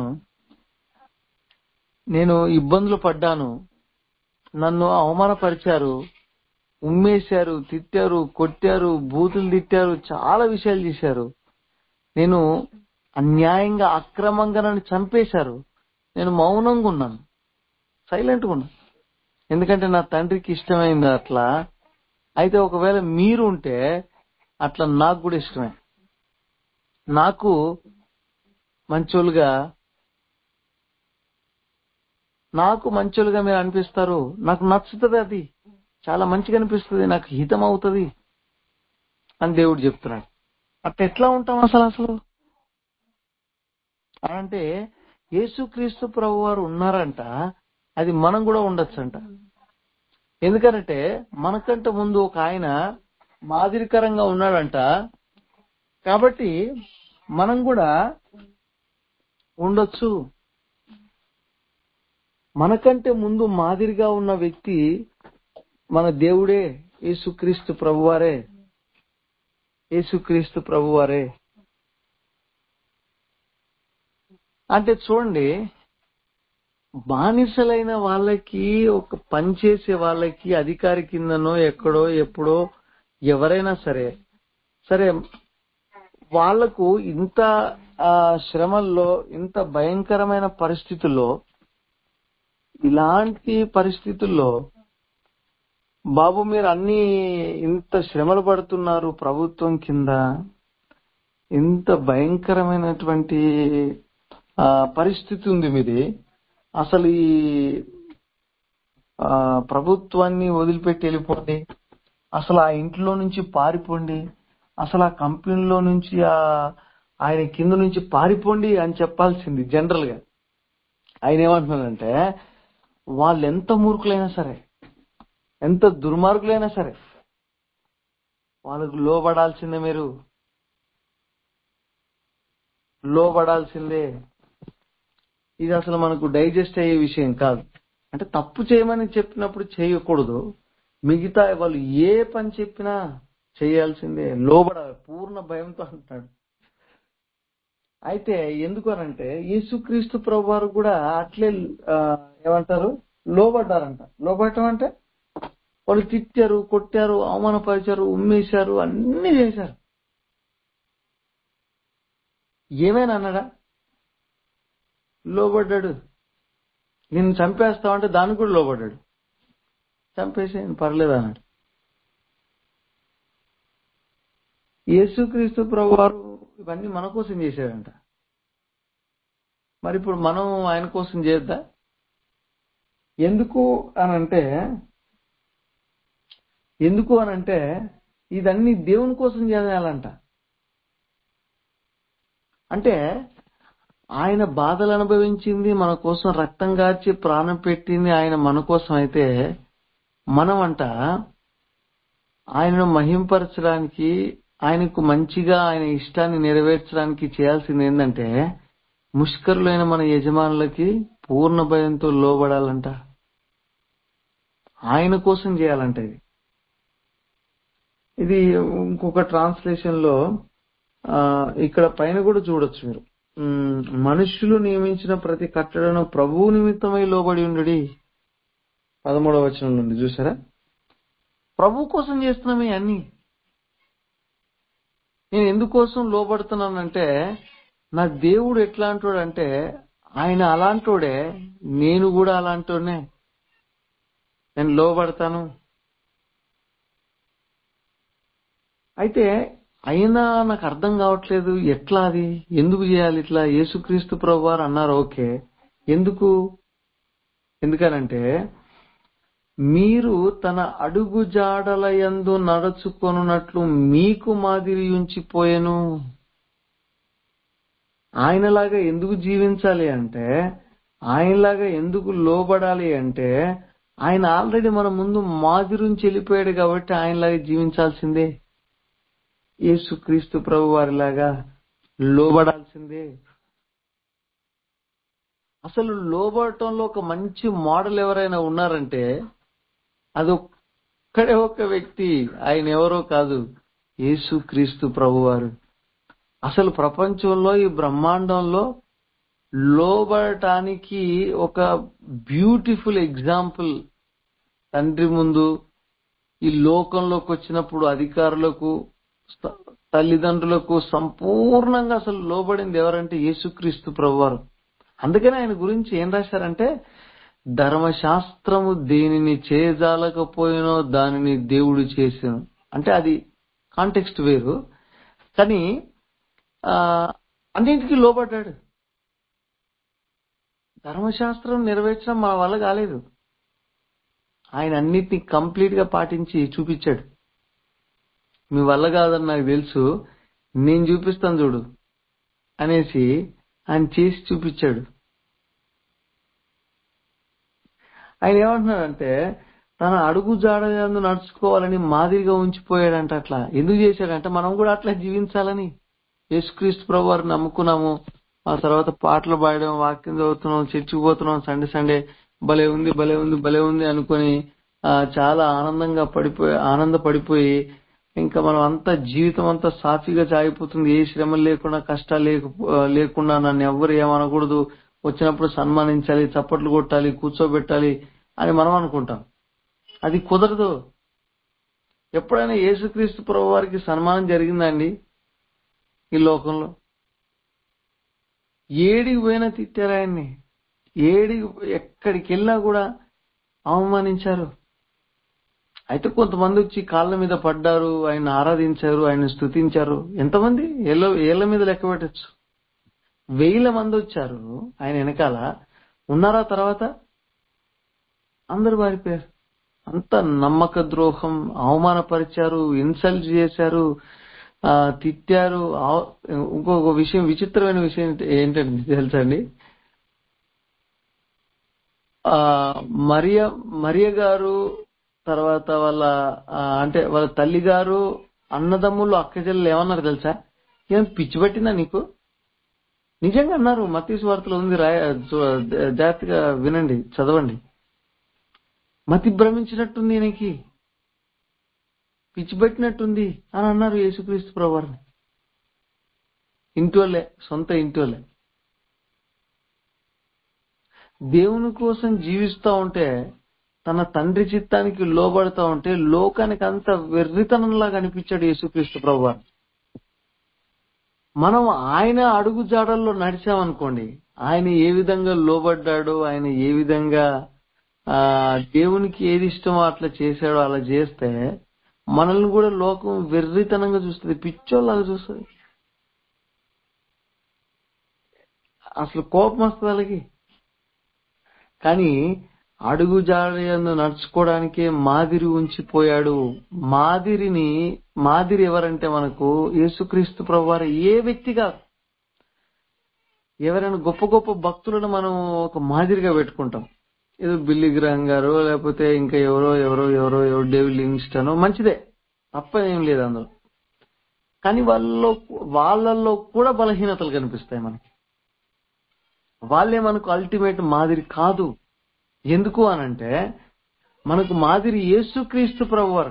నేను ఇబ్బందులు పడ్డాను నన్ను అవమానపరిచారు ఉమ్మేశారు తిట్టారు కొట్టారు బూతులు తిట్టారు చాలా విషయాలు చేశారు నేను అన్యాయంగా అక్రమంగా నన్ను చంపేశారు నేను మౌనంగా ఉన్నాను సైలెంట్గా ఉన్నాను ఎందుకంటే నా తండ్రికి ఇష్టమైంది అట్లా అయితే ఒకవేళ మీరు ఉంటే అట్లా నాకు కూడా ఇష్టమే నాకు మంచోళ్ళుగా నాకు మంచోళ్ళుగా మీరు అనిపిస్తారు నాకు నచ్చుతుంది అది చాలా మంచిగా అనిపిస్తుంది నాకు హితం అవుతుంది అని దేవుడు చెప్తున్నాడు అట్లా ఎట్లా ఉంటాం అసలు అసలు అంటే యేసుక్రీస్తు ప్రభు వారు ఉన్నారంట అది మనం కూడా ఉండొచ్చంట ఎందుకంటే మనకంటే ముందు ఒక ఆయన మాదిరికరంగా ఉన్నాడంట కాబట్టి మనం కూడా ఉండొచ్చు మనకంటే ముందు మాదిరిగా ఉన్న వ్యక్తి మన దేవుడే యేసుక్రీస్తు ప్రభువారే యేసుక్రీస్తు ప్రభువారే అంటే చూడండి బానిసలైన వాళ్ళకి ఒక పనిచేసే వాళ్ళకి అధికారి కిందనో ఎక్కడో ఎప్పుడో ఎవరైనా సరే సరే వాళ్లకు ఇంత ఆ, శ్రమల్లో ఇంత భయంకరమైన పరిస్థితుల్లో ఇలాంటి పరిస్థితుల్లో బాబు మీరు అన్ని ఇంత శ్రమలు పడుతున్నారు ప్రభుత్వం కింద ఇంత భయంకరమైనటువంటి ఆ, పరిస్థితి ఉంది మీది అసలు ఈ ఆ, ప్రభుత్వాన్ని వదిలిపెట్టి వెళ్ళిపోండి అసలు ఆ ఇంట్లో నుంచి పారిపోండి అసలు ఆ కంపెనీలో నుంచి ఆ ఆయన కింద నుంచి పారిపోండి అని చెప్పాల్సింది జనరల్ గా ఆయన ఏమంటున్నారంటే వాళ్ళు ఎంత మూర్ఖులైనా సరే ఎంత దుర్మార్గులైనా సరే వాళ్ళకు లోబడాల్సిందే మీరు లోబడాల్సిందే ఇది అసలు మనకు డైజెస్ట్ అయ్యే విషయం కాదు అంటే తప్పు చేయమని చెప్పినప్పుడు చేయకూడదు మిగతా వాళ్ళు ఏ పని చెప్పినా చేయాల్సిందే లోబడాలి పూర్ణ భయంతో అంటున్నాడు అయితే ఎందుకు అనంటే యేసుక్రీస్తు ప్రభు వారు కూడా అట్లే ఆ, ఏమంటారు లోబడ్డారంట లోబడటం అంటే వాళ్ళు తిట్టారు కొట్టారు అవమానపరిచారు ఉమ్మేశారు అన్ని చేశారు ఏమైనా అన్నాడా లోబడ్డాడు నేను చంపేస్తామంటే దానికి కూడా లోబడ్డాడు చంపేసి పర్లేదు అన్నాడు యేసుక్రీస్తు ప్రభు వారు ఇవన్నీ మన కోసం చేశాడంట మరి ఇప్పుడు మనం ఆయన కోసం చేద్దా ఎందుకు అనంటే ఎందుకు అనంటే ఇదన్నీ దేవుని కోసం చేయాలంట అంటే ఆయన బాధలు అనుభవించింది మన కోసం రక్తం గార్చి ప్రాణం పెట్టింది ఆయన మన కోసం అయితే మనం అంట ఆయనను మహింపరచడానికి ఆయనకు మంచిగా ఆయన ఇష్టాన్ని నెరవేర్చడానికి చేయాల్సింది ఏంటంటే ముష్కరులైన మన యజమానులకి పూర్ణ భయంతో లోబడాలంట ఆయన కోసం చేయాలంట ఇది ఇది ఇంకొక ట్రాన్స్లేషన్ లో ఆ, ఇక్కడ పైన కూడా చూడొచ్చు మీరు ఉమ్, మనుష్యులు నియమించిన ప్రతి కట్టడను ప్రభువు నిమిత్తమై లోబడి ఉండడి పదమూడవ వచనం నుండి చూసారా ప్రభు కోసం చేస్తున్నామే అన్ని నేను ఎందుకోసం లోబడుతున్నానంటే నా దేవుడు ఎట్లాంటోడు అంటే ఆయన అలాంటోడే నేను కూడా అలాంటోనే నేను లోబడతాను అయితే అయినా నాకు అర్థం కావట్లేదు ఎట్లా అది ఎందుకు చేయాలి ఇట్లా యేసుక్రీస్తు ప్రభు వారు అన్నారు ఓకే ఎందుకు ఎందుకనంటే మీరు తన అడుగు జాడల యందు నడుచుకొనున్నట్లు మీకు మాదిరి ఉంచిపోయెను ఆయనలాగా ఎందుకు జీవించాలి అంటే ఆయనలాగా ఎందుకు లోబడాలి అంటే ఆయన ఆల్రెడీ మన ముందు మాదిరి ఉంచి వెళ్ళిపోయాడు కాబట్టి ఆయనలాగా జీవించాల్సిందే యేసుక్రీస్తు ప్రభు వారిలాగా లోబడాల్సిందే అసలు లోబడటంలో ఒక మంచి మోడల్ ఎవరైనా ఉన్నారంటే అది ఒక్కడే ఒక వ్యక్తి ఆయన ఎవరో కాదు యేసుక్రీస్తు ప్రభువారు అసలు ప్రపంచంలో ఈ బ్రహ్మాండంలో లోబడటానికి ఒక బ్యూటిఫుల్ ఎగ్జాంపుల్ తండ్రి ముందు ఈ లోకంలోకి వచ్చినప్పుడు అధికారులకు స- తల్లిదండ్రులకు సంపూర్ణంగా అసలు లోబడింది ఎవరంటే యేసుక్రీస్తు ప్రభువారు అందుకని ఆయన గురించి ఏం రాశారంటే ధర్మశాస్త్రము దేనిని చేయజాలకపోయినో దానిని దేవుడు చేసాను అంటే అది కాంటెక్స్ట్ వేరు కానీ ఆ, అన్నింటికీ లోబడ్డాడు ధర్మశాస్త్రం నెరవేర్చడం మన వల్ల కాలేదు ఆయన అన్నిటిని కంప్లీట్ గా పాటించి చూపించాడు మీ వల్ల కాదని నాకు తెలుసు నేను చూపిస్తాను చూడు అనేసి ఆయన చేసి చూపించాడు ఆయన ఏమంటున్నాడంటే తన అడుగు జాడలందు నడుచుకోవాలని మాదిరిగా ఉంచిపోయాడంట అట్లా ఎందుకు చేశాడంటే మనం కూడా అట్లా జీవించాలని యేసుక్రీస్తు ప్రభు వారిని నమ్ముకున్నాము ఆ తర్వాత పాటలు పాడడం వాక్యం చదువుతున్నాం చర్చికి పోతున్నాం సండే సండే భలే ఉంది భలే ఉంది భలే ఉంది అనుకొని ఆ, చాలా ఆనందంగా పడిపోయి ఆనంద పడిపోయి ఇంకా మనం అంతా జీవితం అంతా సాఫీగా సాగిపోతుంది ఏ శ్రమ లేకుండా కష్టాలు లేక లేకుండా నన్ను ఎవ్వరు ఏమనకూడదు వచ్చినప్పుడు సన్మానించాలి చప్పట్లు కొట్టాలి కూర్చోబెట్టాలి అని మనం అనుకుంటాం అది కుదరదు ఎప్పుడైనా యేసుక్రీస్తు ప్రభు వారికి సన్మానం జరిగిందండి ఈ లోకంలో ఏడికి పోయినా తిట్టారు ఆయన్ని ఏడికి ఎక్కడికి వెళ్ళినా కూడా అవమానించారు అయితే కొంతమంది వచ్చి కాళ్ళ మీద పడ్డారు ఆయన ఆరాధించారు ఆయన స్తుతించారు ఎంతమంది ఏళ్ళ ఏళ్ల మీద లెక్క పెట్టచ్చు వేల మంది వచ్చారు ఆయన వెనకాల ఉన్నారా తర్వాత అందరు పారిపోయారు అంత నమ్మక ద్రోహం అవమానపరిచారు ఇన్సల్ట్ చేశారు ఆ, తిట్టారు ఆ- ఇంకొక విషయం విచిత్రమైన విషయం ఏంటంటే తెలుసా అండి ఆ మరియ మరియ గారు తర్వాత వాళ్ళ ఆ, అంటే వాళ్ళ తల్లి గారు అన్నదమ్ములు అక్కచెల్లెలు ఏమన్నారు తెలుసా ఏం పిచ్చి పట్టిందా నీకు నిజంగా అన్నారు మతీసు వార్తలో ఉంది రాయ చూ- జాగ్రత్తగా వినండి చదవండి మతి భ్రమించినట్టుంది ఈయనకి పిచ్చి పెట్టినట్టుంది అని అన్నారు యేసుక్రీస్తు ప్రభువారిని ఇంటోళ్ళే సొంత ఇంటోళ్ళే దేవుని కోసం జీవిస్తా ఉంటే తన తండ్రి చిత్తానికి లోబడతా ఉంటే లోకానికి అంత వెర్రితనంలా కనిపించాడు యేసుక్రీస్తు ప్రభువారు మనం ఆయన అడుగు జాడల్లో నడిచామనుకోండి ఆయన ఏ విధంగా లోబడ్డాడో ఆయన ఏ విధంగా ఆ దేవునికి ఏది ఇష్టమో అట్లా చేశాడో అలా చేస్తే మనల్ని కూడా లోకం వెర్రితనంగా చూస్తుంది పిచ్చోళ్ళగా చూస్తుంది అసలు కోపం వస్తుంది వాళ్ళకి కానీ అడుగు జాడయందు నడుచుకోవడానికే మాదిరి ఉంచిపోయాడు మాదిరిని మాదిరి ఎవరంటే మనకు యేసుక్రీస్తు ప్రభువారు ఏ వ్యక్తి కాదు ఎవరైనా గొప్ప గొప్ప భక్తులను మనం ఒక మాదిరిగా పెట్టుకుంటాం ఏదో బిల్లి గ్రహం గారు లేకపోతే ఇంకా ఎవరో ఎవరో ఎవరో ఎవరో డేవిడ్ లింగ్స్టన్ మంచిదే తప్ప ఏం లేదు అందులో కానీ వాళ్ళలో వాళ్ళల్లో కూడా బలహీనతలు కనిపిస్తాయి మనకి వాళ్ళే మనకు అల్టిమేట్ మాదిరి కాదు ఎందుకు అనంటే మనకు మాదిరి యేసుక్రీస్తు ప్రభువారు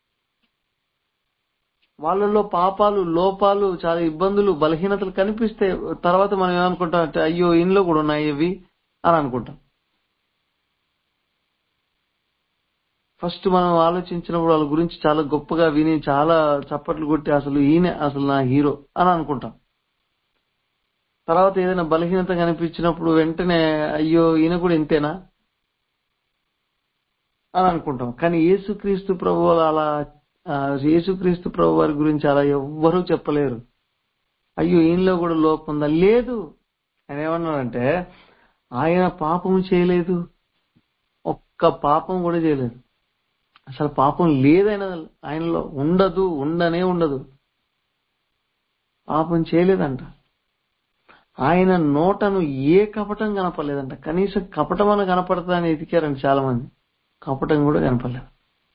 వాళ్ళలో పాపాలు లోపాలు చాలా ఇబ్బందులు బలహీనతలు కనిపిస్తే తర్వాత మనం ఏమనుకుంటాం అంటే అయ్యో ఇంట్లో కూడా ఉన్నాయి ఇవి అని అనుకుంటాం ఫస్ట్ మనం ఆలోచించినప్పుడు వాళ్ళ గురించి చాలా గొప్పగా విని చాలా చప్పట్లు కొట్టి అసలు ఈయన అసలు నా హీరో అని అనుకుంటాం తర్వాత ఏదైనా బలహీనత కనిపించినప్పుడు వెంటనే అయ్యో ఈయన కూడా ఇంతేనా అని అనుకుంటాం కానీ యేసుక్రీస్తు ప్రభు అలా ఆ, యేసుక్రీస్తు ప్రభు వారి గురించి అలా ఎవ్వరూ చెప్పలేరు అయ్యో ఈయనలో కూడా లోపం ఉందా లేదు ఆయన ఏమన్నాడంటే ఆయన పాపం చేయలేదు ఒక్క పాపం కూడా చేయలేదు అసలు పాపం లేదైన ఆయనలో ఉండదు ఉండనే ఉండదు పాపం చేయలేదంట ఆయన నోటను ఏ కపటం కనపడలేదంట కనీసం కపటం అని కనపడతాని ఎతికారంట చాలా మంది కపటం కూడా కనపడలేదు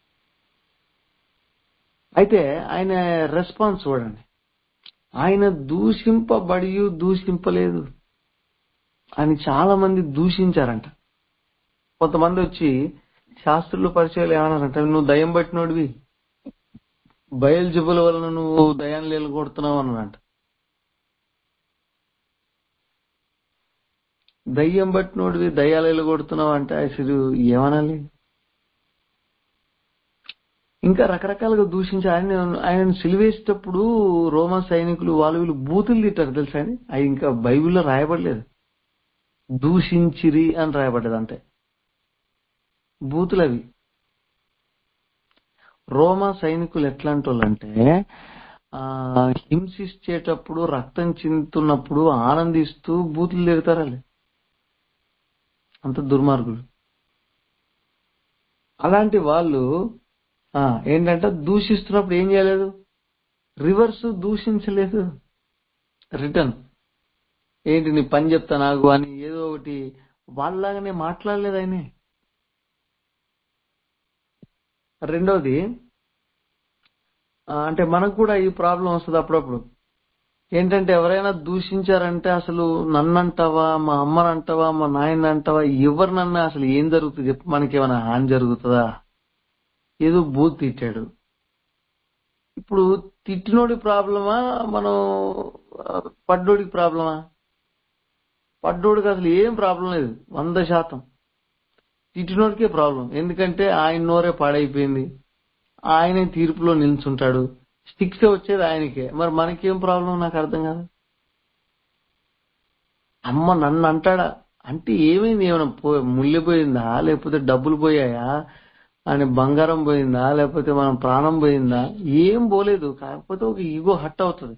అయితే ఆయన రెస్పాన్స్ చూడండి ఆయన దూషింపబడి దూషింపలేదు అని చాలా మంది దూషించారంట కొంతమంది వచ్చి శాస్త్రులు పరిచయాలు ఏమన్నారంట నువ్వు దయ్యం పట్టినోడివి బయలు జబ్బుల వలన నువ్వు దయాన్ని లేలు కొడుతున్నావు అన్నారంట దయ్యం పట్టినోడివి దయ్యాలు కొడుతున్నావు అంటే అసలు ఏమనాలి ఇంకా రకరకాలుగా దూషించి ఆయన ఆయన సిలివేసేటప్పుడు రోమా సైనికులు వాళ్ళు వీళ్ళు బూతులు తిట్టారు తెలుసా అని అవి ఇంకా బైబిల్లో రాయబడలేదు దూషించిరి అని రాయబడ్డది అంతే బూతులు అవి రోమా సైనికులు ఎట్లాంటి వాళ్ళంటే ఆ హింసించేటప్పుడు రక్తం చిందుతున్నప్పుడు ఆనందిస్తూ బూతులు తిడతారు వాళ్ళు అంత దుర్మార్గులు అలాంటి వాళ్ళు ఆ ఏంటంటే దూషిస్తున్నప్పుడు ఏం చేయలేదు రివర్స్ దూషించలేదు రిటర్న్ ఏంటి నీ పని చెప్తా నాకు అని ఏదో ఒకటి వాళ్ళలాగానే మాట్లాడలేదు ఆయనే రెండోది ఆ, అంటే మనకు కూడా ఈ ప్రాబ్లం వస్తుంది అప్పుడప్పుడు ఏంటంటే ఎవరైనా దూషించారంటే అసలు నన్నంటావా మా అమ్మనంటావా మా నాయన అంటావా ఎవరినన్నా అసలు ఏం జరుగుతుంది చెప్పు మనకేమైనా హాని జరుగుతుందా ఏదో బూత్ తిట్టాడు ఇప్పుడు తిట్టినోడి ప్రాబ్లమా మనం ఆ, పడ్డోడికి ప్రాబ్లమా పడ్డోడికి అసలు ఏం ప్రాబ్లం లేదు వంద శాతం తిట్టినోడికే ప్రాబ్లం ఎందుకంటే ఆయన నోరే పాడైపోయింది ఆయనే తీర్పులో నిల్చుంటాడు శిక్ష వచ్చేది ఆయనకే మరి మనకేం ప్రాబ్లం నాకు అర్థం కాదు అమ్మ నన్ను అంటాడా అంటే ఏమైంది ఏమైనా పో ముళ్ళిపోయిందా లేకపోతే డబ్బులు పోయాయా అని బంగారం పోయిందా లేకపోతే మనం ప్రాణం పోయిందా ఏం పోలేదు కాకపోతే ఒక ఈగో హట్ అవుతుంది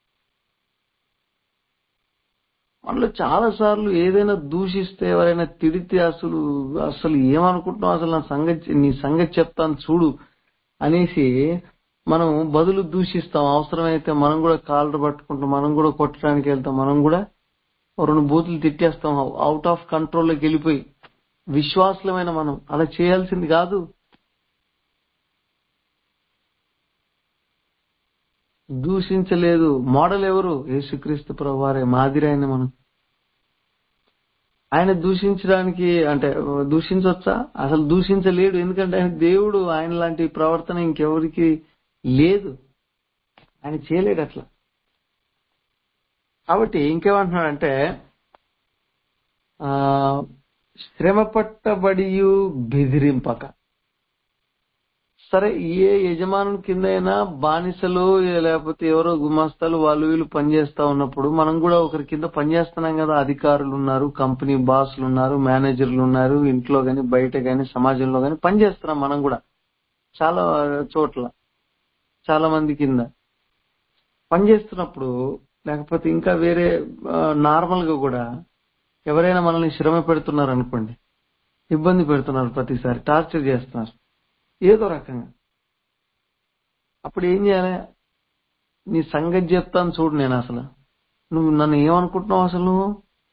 మనలో చాలా సార్లు ఏదైనా దూషిస్తే ఎవరైనా తిడితే అసలు అసలు ఏమనుకుంటున్నావు అసలు నా సంగతి నీ సంగతి చెప్తాను చూడు అనేసి మనం బదులు దూషిస్తాం అవసరమైతే మనం కూడా కాళ్ళు పట్టుకుంటాం మనం కూడా కొట్టడానికి వెళ్తాం మనం కూడా ఓ రెండు బూతులు తిట్టేస్తాం అవుట్ ఆఫ్ కంట్రోల్లోకి వెళ్ళిపోయి విశ్వాసమైన మనం అలా చేయాల్సింది కాదు దూషించలేదు మోడల్ ఎవరు యేసుక్రీస్తు ప్రభు వారే మాదిరి ఆయన మనం ఆయన దూషించడానికి అంటే దూషించవచ్చా అసలు దూషించలేడు ఎందుకంటే ఆయన దేవుడు ఆయన లాంటి ప్రవర్తన ఇంకెవరికి లేదు ఆయన చేయలేడు అట్లా కాబట్టి ఇంకేమంటున్నాడంటే ఆ శ్రమ పట్టబడియు బెదిరింపక సరే ఏ యజమానుని కింద అయినా బానిసలు లేకపోతే ఎవరో గుమాస్తాలు వాళ్ళు వీళ్ళు పనిచేస్తా ఉన్నప్పుడు మనం కూడా ఒకరి కింద పనిచేస్తున్నాం కదా అధికారులు ఉన్నారు కంపెనీ బాసులు ఉన్నారు మేనేజర్లు ఉన్నారు ఇంట్లో గాని బయట గాని సమాజంలో గాని పనిచేస్తున్నాం మనం కూడా చాలా చోట్ల చాలా మంది కింద పనిచేస్తున్నప్పుడు లేకపోతే ఇంకా వేరే నార్మల్ గా కూడా ఎవరైనా మనల్ని శ్రమ పెడుతున్నారు అనుకోండి ఇబ్బంది పెడుతున్నారు ప్రతిసారి టార్చర్ చేస్తున్నారు ఏదో రకంగా అప్పుడు ఏం చేయాలి నీ సంగతి చెప్తాను చూడు నేను అసలు నువ్వు నన్ను ఏమనుకుంటున్నావు అసలు నువ్వు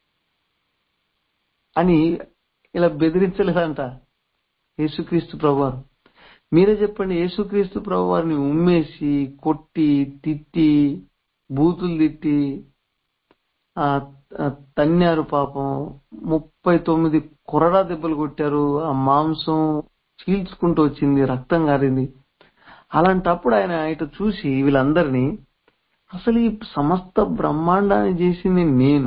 అని ఇలా బెదిరించలేదంట యేసుక్రీస్తు ప్రభువారు మీరే చెప్పండి యేసుక్రీస్తు ప్రభువారిని ఉమ్మేసి కొట్టి తిట్టి బూతులు తిట్టి ఆ ఆ తన్నారు పాపం ముప్పై తొమ్మిది కొరడా దెబ్బలు కొట్టారు ఆ మాంసం చీల్చుకుంటూ వచ్చింది రక్తం కారింది అలాంటప్పుడు ఆయన ఇటు చూసి వీళ్ళందరినీ అసలు ఈ సమస్త బ్రహ్మాండాన్ని చేసింది నేను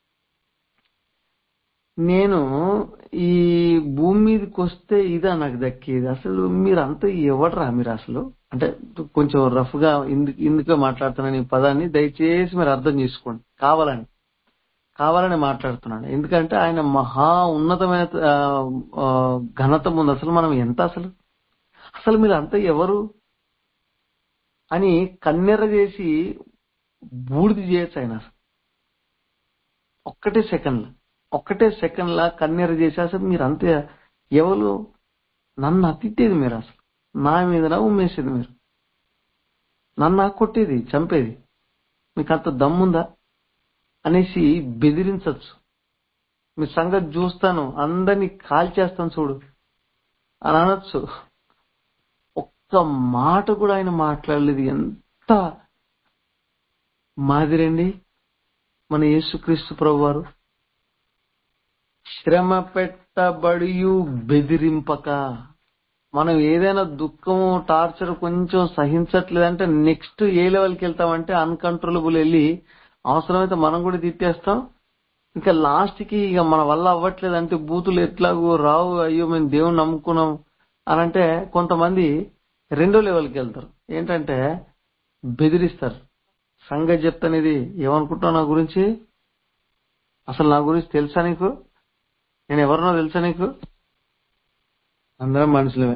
నేను ఈ భూమి మీదకి వస్తే ఇదా నాకు దక్కేది అసలు మీరంతా ఎవడరా మీరు అసలు అంటే కొంచెం రఫ్ గా ఇందుకు ఇందుకే మాట్లాడుతున్నాను ఈ పదాన్ని దయచేసి మీరు అర్థం చేసుకోండి కావాలని కావాలని మాట్లాడుతున్నాను ఎందుకంటే ఆయన మహా ఉన్నతమైన ఆ, ఆ, ఘనత ముందు అసలు మనం ఎంత అసలు అసలు మీరు అంతా ఎవరు అని కన్నెర చేసి బూడిది చేయొచ్చు ఆయన అసలు ఒక్కటే సెకండ్ ఒక్కటే సెకండ్ లా కన్నెర చేసి అసలు మీరు అంతే ఎవరు నన్ను అతిట్టేది మీరు అసలు నా మీద ఉమ్మేసేది మీరు నన్ను కొట్టేది చంపేది మీకు అంత దమ్ముందా అనేసి బెదిరించచ్చు మీ సంగతి చూస్తాను అందరినీ కాల్చేస్తాను చూడు అని అనొచ్చు ఒక్క మాట కూడా ఆయన మాట్లాడలేదు ఎంత మాదిరండి మన యేసుక్రీస్తు ప్రభు వారు శ్రమ పెట్టబడియు బెదిరింపక మనం ఏదైనా దుఃఖము టార్చర్ కొంచెం సహించట్లేదంటే నెక్స్ట్ ఏ లెవెల్కి వెళ్తామంటే అన్కంట్రోలబుల్ వెళ్ళి అవసరమైతే మనం కూడా తిట్టేస్తాం ఇంకా లాస్ట్ కి ఇక మన వల్ల అవ్వట్లేదు అంటే బూతులు ఎట్లాగో రావు అయ్యో మేము దేవుని నమ్ముకున్నాం అని అంటే కొంతమంది రెండో లెవెల్కి వెళ్తారు ఏంటంటే బెదిరిస్తారు సంగతి చెప్తానేది ఏమనుకుంటున్నావు నా గురించి అసలు నా గురించి తెలుసా నీకు నేను ఎవరినో తెలుసా నీకు అందరం మనుషులమే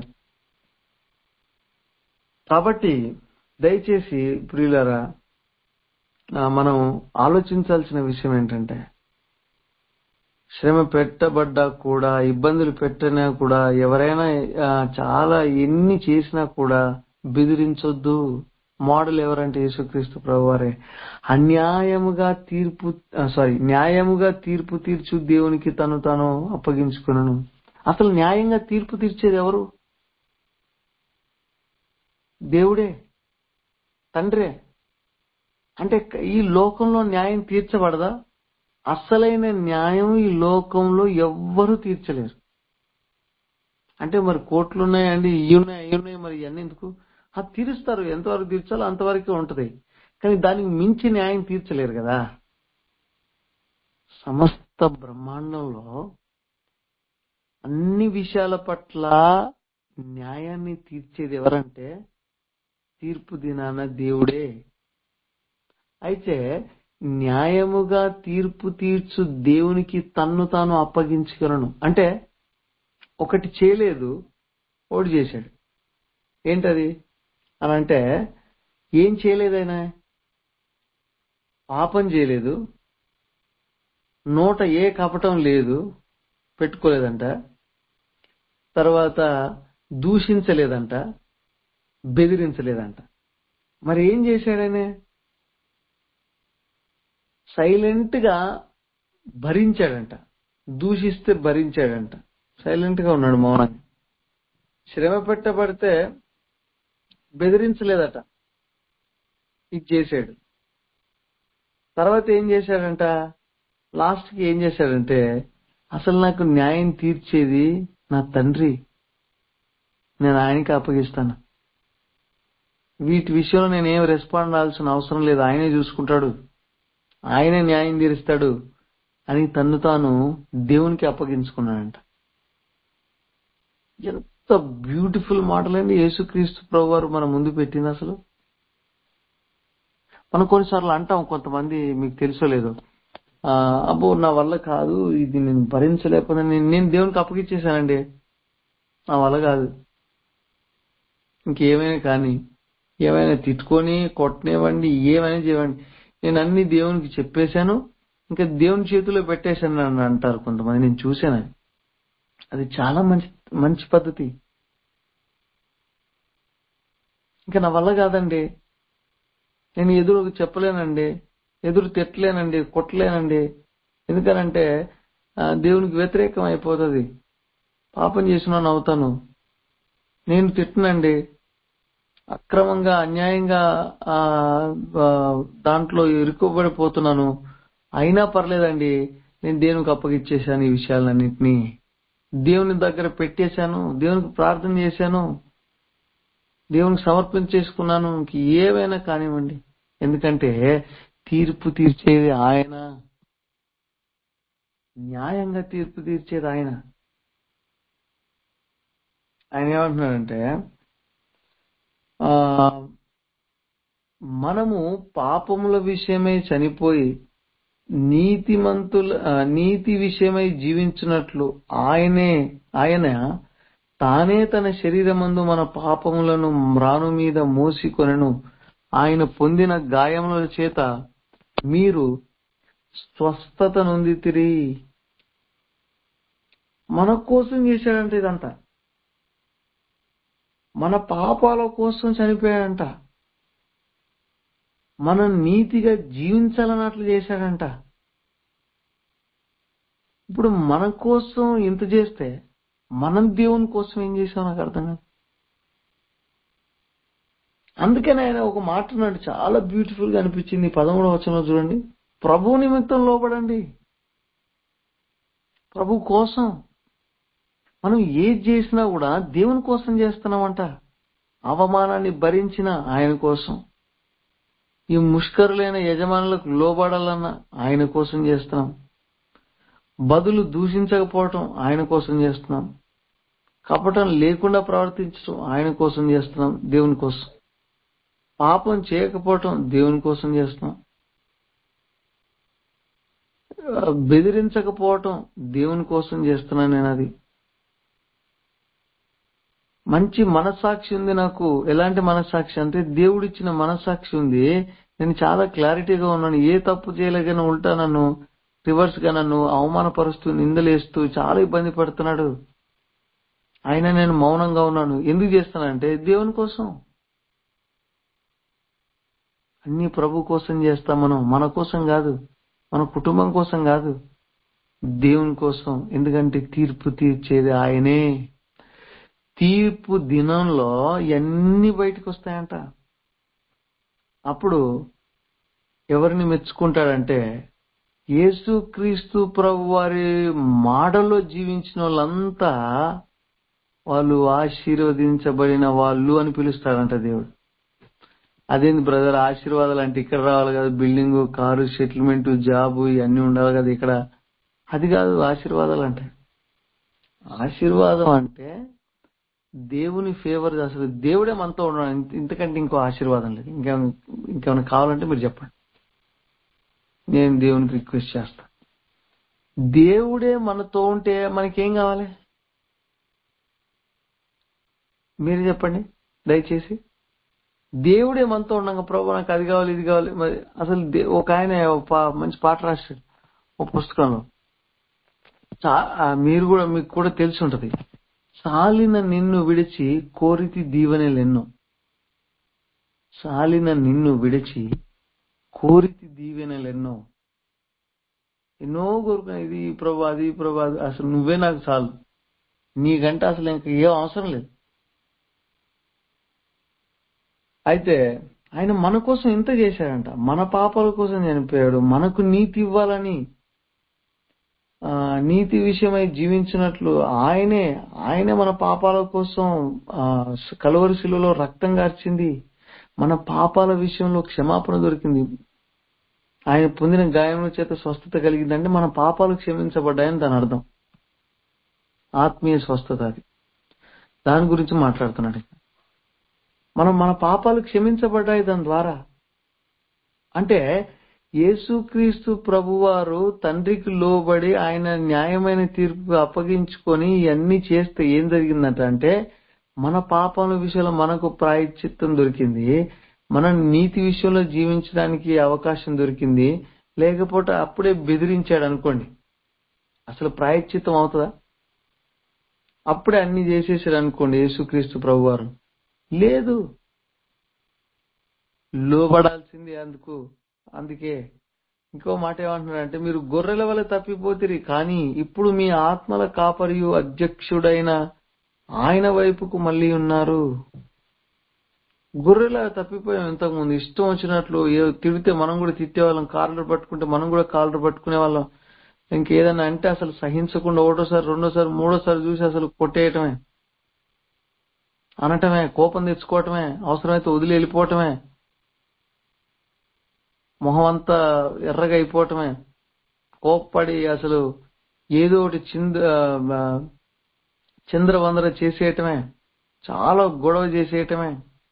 కాబట్టి దయచేసి ప్రియులరా ఆ, మనం ఆలోచించాల్సిన విషయం ఏంటంటే శ్రమ పెట్టబడ్డా కూడా ఇబ్బందులు పెట్టినా కూడా ఎవరైనా ఆ, చాలా ఎన్ని చేసినా కూడా బెదిరించొద్దు మోడల్ ఎవరంటే యేసుక్రీస్తు ప్రభువారే అన్యాయముగా తీర్పు సారీ న్యాయముగా తీర్పు తీర్చు దేవునికి తను తాను అప్పగించుకున్నాను అసలు న్యాయంగా తీర్పు తీర్చేది ఎవరు దేవుడే తండ్రే అంటే ఈ లోకంలో న్యాయం తీర్చబడదా అసలైన న్యాయం ఈ లోకంలో ఎవ్వరూ తీర్చలేరు అంటే మరి కోట్లు ఉన్నాయండి ఇవి ఉన్నాయి అవి ఉన్నాయి మరి ఇవన్నీ ఎందుకు అది తీరుస్తారు ఎంతవరకు తీర్చాలో అంతవరకే ఉంటది కానీ దానికి మించి న్యాయం తీర్చలేరు కదా సమస్త బ్రహ్మాండంలో అన్ని విషయాల పట్ల న్యాయాన్ని తీర్చేది ఎవరంటే తీర్పు దినాన దేవుడే అయితే న్యాయముగా తీర్పు తీర్చు దేవునికి తన్ను తాను అప్పగించుకొనను అంటే ఒకటి చేయలేదు ఓడి చేశాడు ఏంటది అని అంటే ఏం చేయలేదు ఆయన పాపం చేయలేదు నోట ఏ కపటం లేదు పెట్టుకోలేదంట తర్వాత దూషించలేదంట బెదిరించలేదంట మరి ఏం చేశాడనే సైలెంట్ గా భరించాడంట దూషిస్తే భరించాడంట సైలెంట్ గా ఉన్నాడు మౌనంగా శ్రమ పెట్టబడితే బెదిరించలేదట ఇది చేశాడు తర్వాత ఏం చేశాడంట లాస్ట్ కి ఏం చేశాడంటే అసలు నాకు న్యాయం తీర్చేది నా తండ్రి నేను ఆయనకి అప్పగిస్తాను వీటి విషయంలో నేనేం రెస్పాండ్ అవ్వాల్సిన అవసరం లేదు ఆయనే చూసుకుంటాడు ఆయనే న్యాయం తీరుస్తాడు అని తన్ను తాను దేవునికి అప్పగించుకున్నాడంట ఎంత బ్యూటిఫుల్ మాటలు అండి యేసుక్రీస్తు ప్రభు వారు మన ముందు పెట్టింది అసలు మనం కొన్నిసార్లు అంటాం కొంతమంది మీకు తెలుసో లేదో ఆ, అబ్బో నా వల్ల కాదు ఇది నేను భరించలేకపోతే నేను నేను దేవునికి అప్పగిచ్చేసానండి నా వల్ల కాదు ఇంకేమైనా కానీ ఏమైనా తిట్టుకొని కొట్టనివ్వండి ఏమైనా చేయండి నేను అన్ని దేవునికి చెప్పేశాను ఇంకా దేవుని చేతిలో పెట్టేశాను అని అంటారు కొంతమంది నేను చూశాను అది అది చాలా మంచి మంచి పద్ధతి ఇంకా నా వల్ల కాదండి నేను ఎదురు చెప్పలేనండి ఎదురు తిట్టలేనండి కొట్టలేనండి ఎందుకనంటే ఆ, దేవునికి వ్యతిరేకం అయిపోతుంది పాపం చేసిన అవుతాను నేను తిట్టనండి అక్రమంగా అన్యాయంగా ఆ, ఆ, దాంట్లో ఇరుక్కుబడిపోతున్నాను అయినా పర్లేదండి నేను దేవునికి అప్పగిచ్చేసాను ఈ విషయాలన్నింటినీ దేవుని దగ్గర పెట్టేశాను దేవునికి ప్రార్థన చేశాను దేవునికి సమర్పించేసుకున్నాను ఇంక ఏవైనా కానివ్వండి ఎందుకంటే తీర్పు తీర్చేది ఆయన న్యాయంగా తీర్పు తీర్చేది ఆయన ఆయన ఏమంటున్నాడంటే ఆ మనము పాపముల విషయమై చనిపోయి నీతిమంతుల ఆ, నీతి విషయమై జీవించినట్లు ఆయనే ఆయన తానే తన శరీరమందు మన పాపములను మ్రాను మీద మోసికొనెను ఆయన పొందిన గాయముల చేత మీరు స్వస్థత నొందితిరి మన కోసం చేశాడంట ఇదంతా మన పాపాల కోసం చనిపోయాడంట మనం నీతిగా జీవించాలన్నట్లు చేశాడంట ఇప్పుడు మన కోసం ఇంత చేస్తే మనం దేవుని కోసం ఏం చేసాం నాకు అర్థం కాదు అందుకని ఆయన ఒక మాట అన్నాడు చాలా బ్యూటిఫుల్ గా అనిపించింది పదమూడవ వచనంలో చూడండి ప్రభు నిమిత్తం లోపడండి ప్రభు కోసం మనం ఏది చేసినా కూడా దేవుని కోసం చేస్తున్నామంట అవమానాన్ని భరించిన ఆయన కోసం ఈ ముష్కరులైన యజమానులకు లోబడాలన్న ఆయన కోసం చేస్తున్నాం బదులు దూషించకపోవటం ఆయన కోసం చేస్తున్నాం కపటం లేకుండా ప్రవర్తించడం ఆయన కోసం చేస్తున్నాం దేవుని కోసం పాపం చేయకపోవటం దేవుని కోసం చేస్తున్నాం ఆ, బెదిరించకపోవటం దేవుని కోసం చేస్తున్నాను నేను అది మంచి మనస్సాక్షి ఉంది నాకు ఎలాంటి మనస్సాక్షి అంటే దేవుడిచ్చిన మనస్సాక్షి ఉంది నేను చాలా క్లారిటీగా ఉన్నాను ఏ తప్పు చేయలేకైనా ఉల్టా నన్ను రివర్స్ గా నన్ను అవమానపరుస్తూ నిందలేస్తూ చాలా ఇబ్బంది పడుతున్నాడు అయినా నేను మౌనంగా ఉన్నాను ఎందుకు చేస్తానంటే దేవుని కోసం అన్ని ప్రభు కోసం చేస్తాం మనం మన కోసం కాదు మన కుటుంబం కోసం కాదు దేవుని కోసం ఎందుకంటే తీర్పు తీర్చేది ఆయనే తీర్పు దినంలో ఇవన్నీ బయటకు వస్తాయంట అప్పుడు ఎవరిని మెచ్చుకుంటాడంటే యేసుక్రీస్తు ప్రభు వారి మాటలో జీవించిన వాళ్ళంతా వాళ్ళు ఆశీర్వదించబడిన వాళ్ళు అని పిలుస్తాడంట దేవుడు అదేంది బ్రదర్ ఆశీర్వాదాలు అంటే ఇక్కడ రావాలి కదా బిల్డింగ్ కారు సెటిల్మెంట్ జాబ్ ఇవన్నీ ఉండాలి కదా ఇక్కడ అది కాదు ఆశీర్వాదాలు అంటే ఆశీర్వాదం అంటే దేవుని ఫేవర్ అసలు దేవుడే మనతో ఉన్నాడు ఇంత- ఇంతకంటే ఇంకో ఆశీర్వాదం లేదు ఇంకేమైనా ఇంకేమైనా కావాలంటే మీరు చెప్పండి నేను దేవునికి రిక్వెస్ట్ చేస్తా దేవుడే మనతో ఉంటే మనకేం కావాలి మీరు చెప్పండి దయచేసి దేవుడే మనతో ఉండగా ప్రభు నాకు అది కావాలి ఇది కావాలి మరి అసలు దే- ఒక ఆయన ఒక పా- మంచి పాట రాశాడు ఒక పుస్తకంలో చా- ఆ మీరు కూడా మీకు కూడా తెలిసి ఉంటది సాలిన నిన్ను విడిచి కోరితి దీవెనలెన్నో సాలిన నిన్ను విడిచి కోరితి దీవెనలెన్నో ఎన్నో కోరుకున్నా ఇది ప్రభు అది ప్రభు అది అసలు నువ్వే నాకు చాలు నీకంటే అసలు ఇంకా ఏం అవసరం లేదు అయితే ఆయన మన కోసం ఇంత చేశాడంట మన పాపాల కోసం చనిపోయాడు మనకు నీతి ఇవ్వాలని ఆ, నీతి విషయమై జీవించినట్లు ఆయనే ఆయనే మన పాపాల కోసం ఆ, కలువరి శిలువలో రక్తం గార్చింది మన పాపాల విషయంలో క్షమాపణ దొరికింది ఆయన పొందిన గాయముల చేత స్వస్థత కలిగిందంటే మన పాపాలు క్షమించబడ్డాయని దాని అర్థం ఆత్మీయ స్వస్థత అది దాని గురించి మాట్లాడుతున్నాడు ఇక్కడ. మనం మన పాపాలు క్షమించబడ్డాయి దాని ద్వారా అంటే యేసుక్రీస్తు ప్రభువారు తండ్రికి లోబడి ఆయన న్యాయమైన తీర్పు అప్పగించుకొని ఇవన్నీ చేస్తే ఏం జరిగిందంట అంటే మన పాపాల విషయంలో మనకు ప్రాయశ్చిత్తం దొరికింది మన నీతి విషయంలో జీవించడానికి అవకాశం దొరికింది లేకపోతే అప్పుడే బెదిరించాడు అనుకోండి అసలు ప్రాయశ్చిత్తం అవుతుందా అప్పుడే అన్ని చేసేసారు అనుకోండి యేసుక్రీస్తు ప్రభు వారు లేదు లోబడాల్సింది అందుకు అందుకే ఇంకో మాట ఏమంటున్నాడంటే మీరు గొర్రెల వల్ల తప్పిపోతిరి కానీ ఇప్పుడు మీ ఆత్మల కాపరియు అధ్యక్షుడైన ఆయన వైపుకు మళ్ళీ ఉన్నారు గొర్రెల తప్పిపోయాం ఇంతకుముందు ఇష్టం వచ్చినట్లు ఏ తిడితే మనం కూడా తిట్టేవాళ్ళం కాళ్ళు పట్టుకుంటే మనం కూడా కాళ్ళు పట్టుకునే వాళ్ళం ఇంకేదన్నా అంటే అసలు సహించకుండా ఒకటోసారి రెండోసారి మూడోసారి చూసి అసలు కొట్టేయటమే అనటమే కోపం తెచ్చుకోవటమే అవసరమైతే వదిలి వెళ్ళిపోవటమే మొహం అంతా ఎర్రగా అయిపోవటమే కోప్పడి అసలు ఏదో ఒకటి చింద ఆ, చిందరవందర చేసేయటమే చాలా గొడవ చేసేయటమే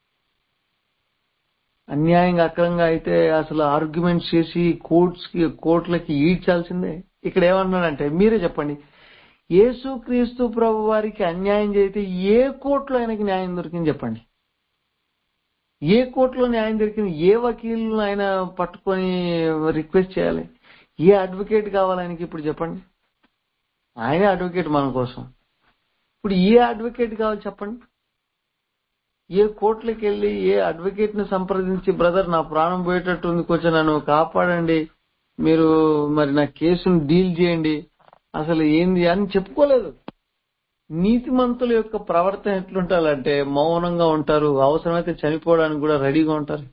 అన్యాయంగా అక్రంగా అయితే అసలు ఆర్గ్యుమెంట్స్ చేసి కోర్ట్స్ కి కోర్టులకి ఈడ్చాల్సిందే ఇక్కడ ఏమన్నాడంటే మీరే చెప్పండి యేసుక్రీస్తు ప్రభు వారికి అన్యాయం చేస్తే ఏ కోర్టులో ఆయనకి న్యాయం దొరికింది చెప్పండి ఏ కోర్టులో న్యాయం దొరికింది ఏ వకీలు ఆయన పట్టుకొని రిక్వెస్ట్ చేయాలి ఏ అడ్వకేట్ కావాలి ఆయనకి ఇప్పుడు చెప్పండి ఆయనే అడ్వకేట్ మన కోసం ఇప్పుడు ఏ అడ్వకేట్ కావాలి చెప్పండి ఏ కోర్టులకు వెళ్ళి ఏ అడ్వకేట్ ని సంప్రదించి బ్రదర్ నా ప్రాణం పోయేటట్టు ఉంది కొంచెం నన్ను కాపాడండి మీరు మరి నా కేసును డీల్ చేయండి అసలు ఏంది అని చెప్పుకోలేదు నీతిమంతుల యొక్క ప్రవర్తన ఎట్లుంటారంటే మౌనంగా ఉంటారు అవసరమైతే చనిపోవడానికి కూడా రెడీగా ఉంటారు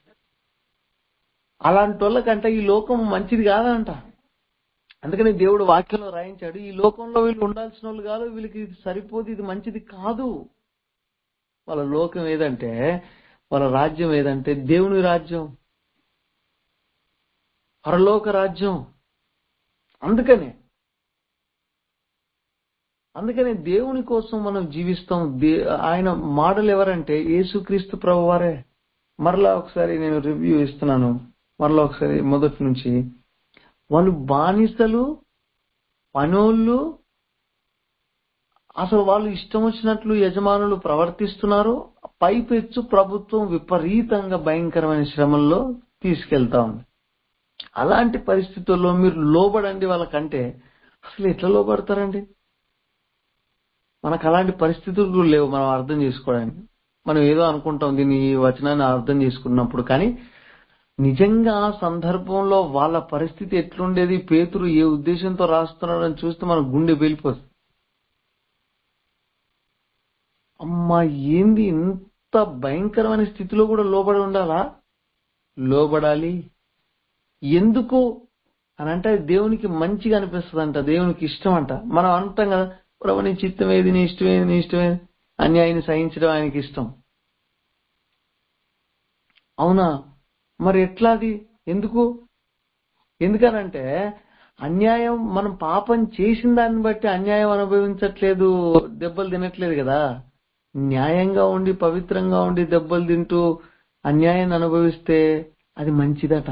అలాంటి వాళ్ళకంట ఈ లోకం మంచిది కాదంట అందుకని దేవుడు వాక్యంలో రాయించాడు ఈ లోకంలో వీళ్ళు ఉండాల్సిన వాళ్ళు కాదు వీళ్ళకి ఇది సరిపోదు ఇది మంచిది కాదు వాళ్ళ లోకం ఏదంటే వాళ్ళ రాజ్యం ఏదంటే దేవుని రాజ్యం పరలోక రాజ్యం అందుకనే అందుకనే దేవుని కోసం మనం జీవిస్తాం దే- ఆయన మోడల్ ఎవరంటే యేసుక్రీస్తు ప్రభు వారే మరలా ఒకసారి నేను రివ్యూ ఇస్తున్నాను మరలా ఒకసారి మొదటి నుంచి వాళ్ళు బానిసలు పనోళ్ళు అసలు వాళ్ళు ఇష్టం వచ్చినట్లు యజమానులు ప్రవర్తిస్తున్నారు పైపెచ్చు ప్రభుత్వం విపరీతంగా భయంకరమైన శ్రమల్లో తీసుకెళ్తా ఉంది అలాంటి పరిస్థితుల్లో మీరు లోబడండి వాళ్ళకంటే అసలు ఎట్లా లోబడతారండి మనకు అలాంటి పరిస్థితులు కూడా లేవు మనం అర్థం చేసుకోవడానికి మనం ఏదో అనుకుంటాం దీన్ని ఈ వచనాన్ని అర్థం చేసుకున్నప్పుడు కానీ నిజంగా ఆ సందర్భంలో వాళ్ళ పరిస్థితి ఎట్లుండేది పేతురు ఏ ఉద్దేశంతో రాస్తున్నాడని చూస్తే మన గుండె వెళ్ళిపోతుంది అమ్మా ఏంది ఇంత భయంకరమైన స్థితిలో కూడా లోబడి ఉండాలా లోబడాలి ఎందుకు అని అంటే అది దేవునికి మంచిగా అనిపిస్తుంది అంట దేవునికి ఇష్టం అంట మనం అంటాం కదా ప్రభు నీ చిత్తం ఏది నీ ఇష్టం ఏది నీ ఇష్టం ఏది అన్యాయాన్ని సహించడం ఆయనకి ఇష్టం అవునా మరి ఎట్లా అది ఎందుకు ఎందుకనంటే అన్యాయం మనం పాపం చేసిన దాన్ని బట్టి అన్యాయం అనుభవించట్లేదు దెబ్బలు తినట్లేదు కదా న్యాయంగా ఉండి పవిత్రంగా ఉండి దెబ్బలు తింటూ అన్యాయాన్ని అనుభవిస్తే అది మంచిదట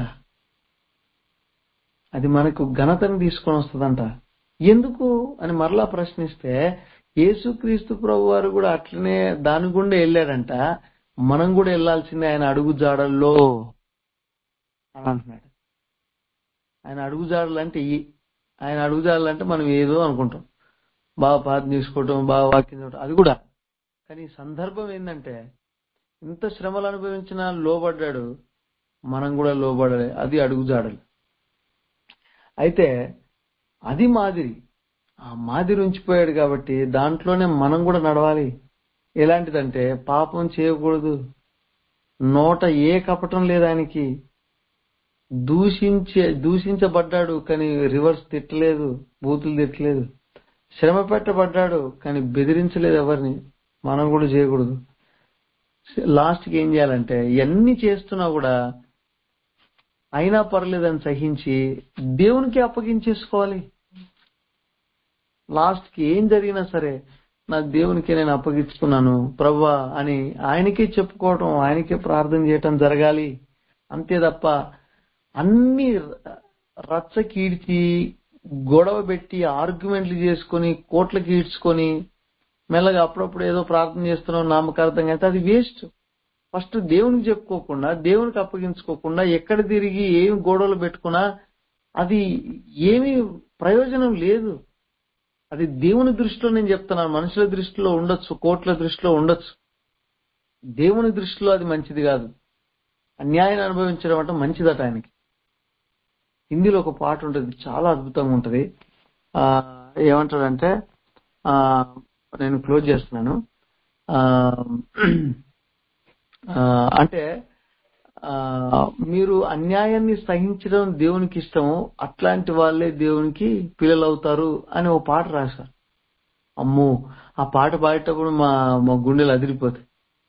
అది మనకు ఘనతను తీసుకొని వస్తుందంట ఎందుకు అని మరలా ప్రశ్నిస్తే యేసుక్రీస్తు ప్రభు వారు కూడా అట్లనే దాని గుండా వెళ్ళాడంట మనం కూడా వెళ్ళాల్సిందే ఆయన అడుగు జాడల్లో అని అంటున్నాడు ఆయన అడుగు జాడలు అంటే ఈ ఆయన అడుగు జాడలు అంటే మనం ఏదో అనుకుంటాం బాగా ప్రార్థన చేసుకోవటం బాగా వాక్యం చదవటం అది కూడా కానీ ఈ సందర్భం ఏంటంటే ఇంత శ్రమలు అనుభవించినా లోబడ్డాడు మనం కూడా లోబడాలి అది అడుగు జాడలు అయితే అది మాదిరి ఆ మాదిరి ఉంచిపోయాడు కాబట్టి దాంట్లోనే మనం కూడా నడవాలి ఎలాంటిదంటే పాపం చేయకూడదు నోట ఏ కపటం లేదు ఆయనకి దూషించే దూషించబడ్డాడు కానీ రివర్స్ తిట్టలేదు బూతులు తిట్టలేదు శ్రమ పెట్టబడ్డాడు కానీ బెదిరించలేదు ఎవరిని మనం కూడా చేయకూడదు లాస్ట్కి ఏం చేయాలంటే ఇవన్నీ చేస్తున్నా కూడా అయినా పర్లేదని సహించి దేవునికి అప్పగించేసుకోవాలి లాస్ట్ కి ఏం జరిగినా సరే నా దేవునికి నేను అప్పగించుకున్నాను ప్రవ్వా అని ఆయనకే చెప్పుకోవటం ఆయనకే ప్రార్థన చేయటం జరగాలి అంతే తప్ప అన్ని రచ్చకి ఈడ్చి గొడవ పెట్టి ఆర్గ్యుమెంట్లు చేసుకొని కోట్లకి ఈడ్చుకొని మెల్లగా అప్పుడప్పుడు ఏదో ప్రార్థన చేస్తున్నాం నామకార్థంగా అయితే అది వేస్ట్ ఫస్ట్ దేవునికి చెప్పుకోకుండా దేవునికి అప్పగించుకోకుండా ఎక్కడ తిరిగి ఏమి గొడవలు పెట్టుకున్నా అది ఏమీ ప్రయోజనం లేదు అది దేవుని దృష్టిలో నేను చెప్తున్నాను మనుషుల దృష్టిలో ఉండొచ్చు కోట్ల దృష్టిలో ఉండొచ్చు దేవుని దృష్టిలో అది మంచిది కాదు అన్యాయాన్ని అనుభవించడం అంటే మంచిదట ఆయనకి హిందీలో ఒక పాట ఉంటుంది చాలా అద్భుతంగా ఉంటది ఆ ఏమంటాడంటే ఆ నేను క్లోజ్ చేస్తున్నాను ఆ ఆ, అంటే ఆ మీరు అన్యాయాన్ని సహించడం దేవునికి ఇష్టము అట్లాంటి వాళ్ళే దేవునికి పిల్లలు అవుతారు అని ఓ పాట రాశారు అమ్మో ఆ పాట పాడేటప్పుడు మా మా గుండెలు అదిరిపోతాయి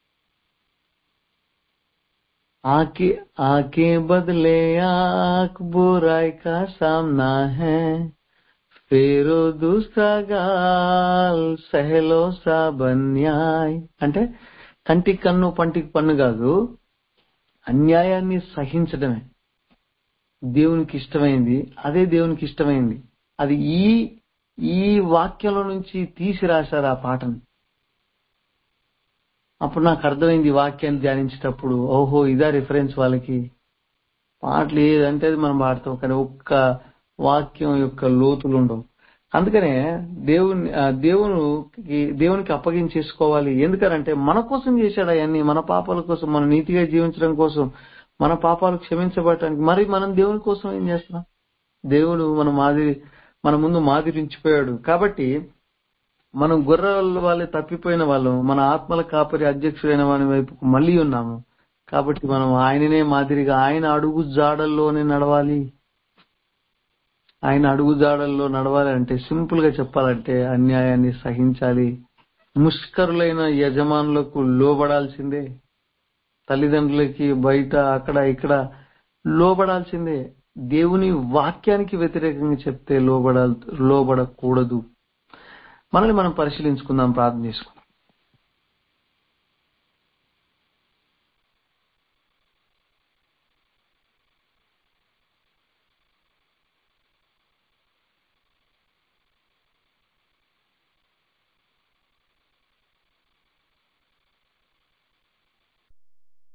आके आके बदले आंख बुराई का सामना है फेरो दूसरा గాల్ సహలో సాబన్యాయ్ అంటే కంటికి కన్ను పంటికి పన్ను కాదు అన్యాయాన్ని సహించడమే దేవునికి ఇష్టమైంది అదే దేవునికి ఇష్టమైంది అది ఈ ఈ వాక్యంలో నుంచి తీసి రాశారు ఆ పాటను అప్పుడు నాకు అర్థమైంది ఈ వాక్యాన్ని ధ్యానించేటప్పుడు ఓహో ఇదా రిఫరెన్స్ వాళ్ళకి పాటలు ఏదంటే అది మనం పాడతాం కానీ ఒక్క వాక్యం యొక్క లోతులు ఉండవు అందుకనే దేవుని ఆ, దేవునికి దేవునికి అప్పగించేసుకోవాలి ఎందుకనంటే మన కోసం చేశాడు అవన్నీ మన పాపాల కోసం మన నీతిగా జీవించడం కోసం మన పాపాలు క్షమించబడటానికి మరి మనం దేవుని కోసం ఏం చేస్తున్నాం దేవుడు మన మాదిరి మన ముందు మాదిరించిపోయాడు కాబట్టి మనం గుర్రాల వాళ్ళే తప్పిపోయిన వాళ్ళం మన ఆత్మల కాపరి అధ్యక్షుడైన వాని వైపుకు మళ్ళీ ఉన్నాము కాబట్టి మనం ఆయననే మాదిరిగా ఆయన అడుగు జాడల్లోనే నడవాలి ఆయన అడుగు జాడల్లో నడవాలి అంటే సింపుల్ గా చెప్పాలంటే అన్యాయాన్ని సహించాలి ముష్కరులైన యజమానులకు లోబడాల్సిందే తల్లిదండ్రులకి బయట అక్కడ ఇక్కడ లోబడాల్సిందే దేవుని వాక్యానికి వ్యతిరేకంగా చెప్తే లోబడాల్ లోబడకూడదు మనల్ని మనం పరిశీలించుకుందాం ప్రార్థన చేసుకుందాం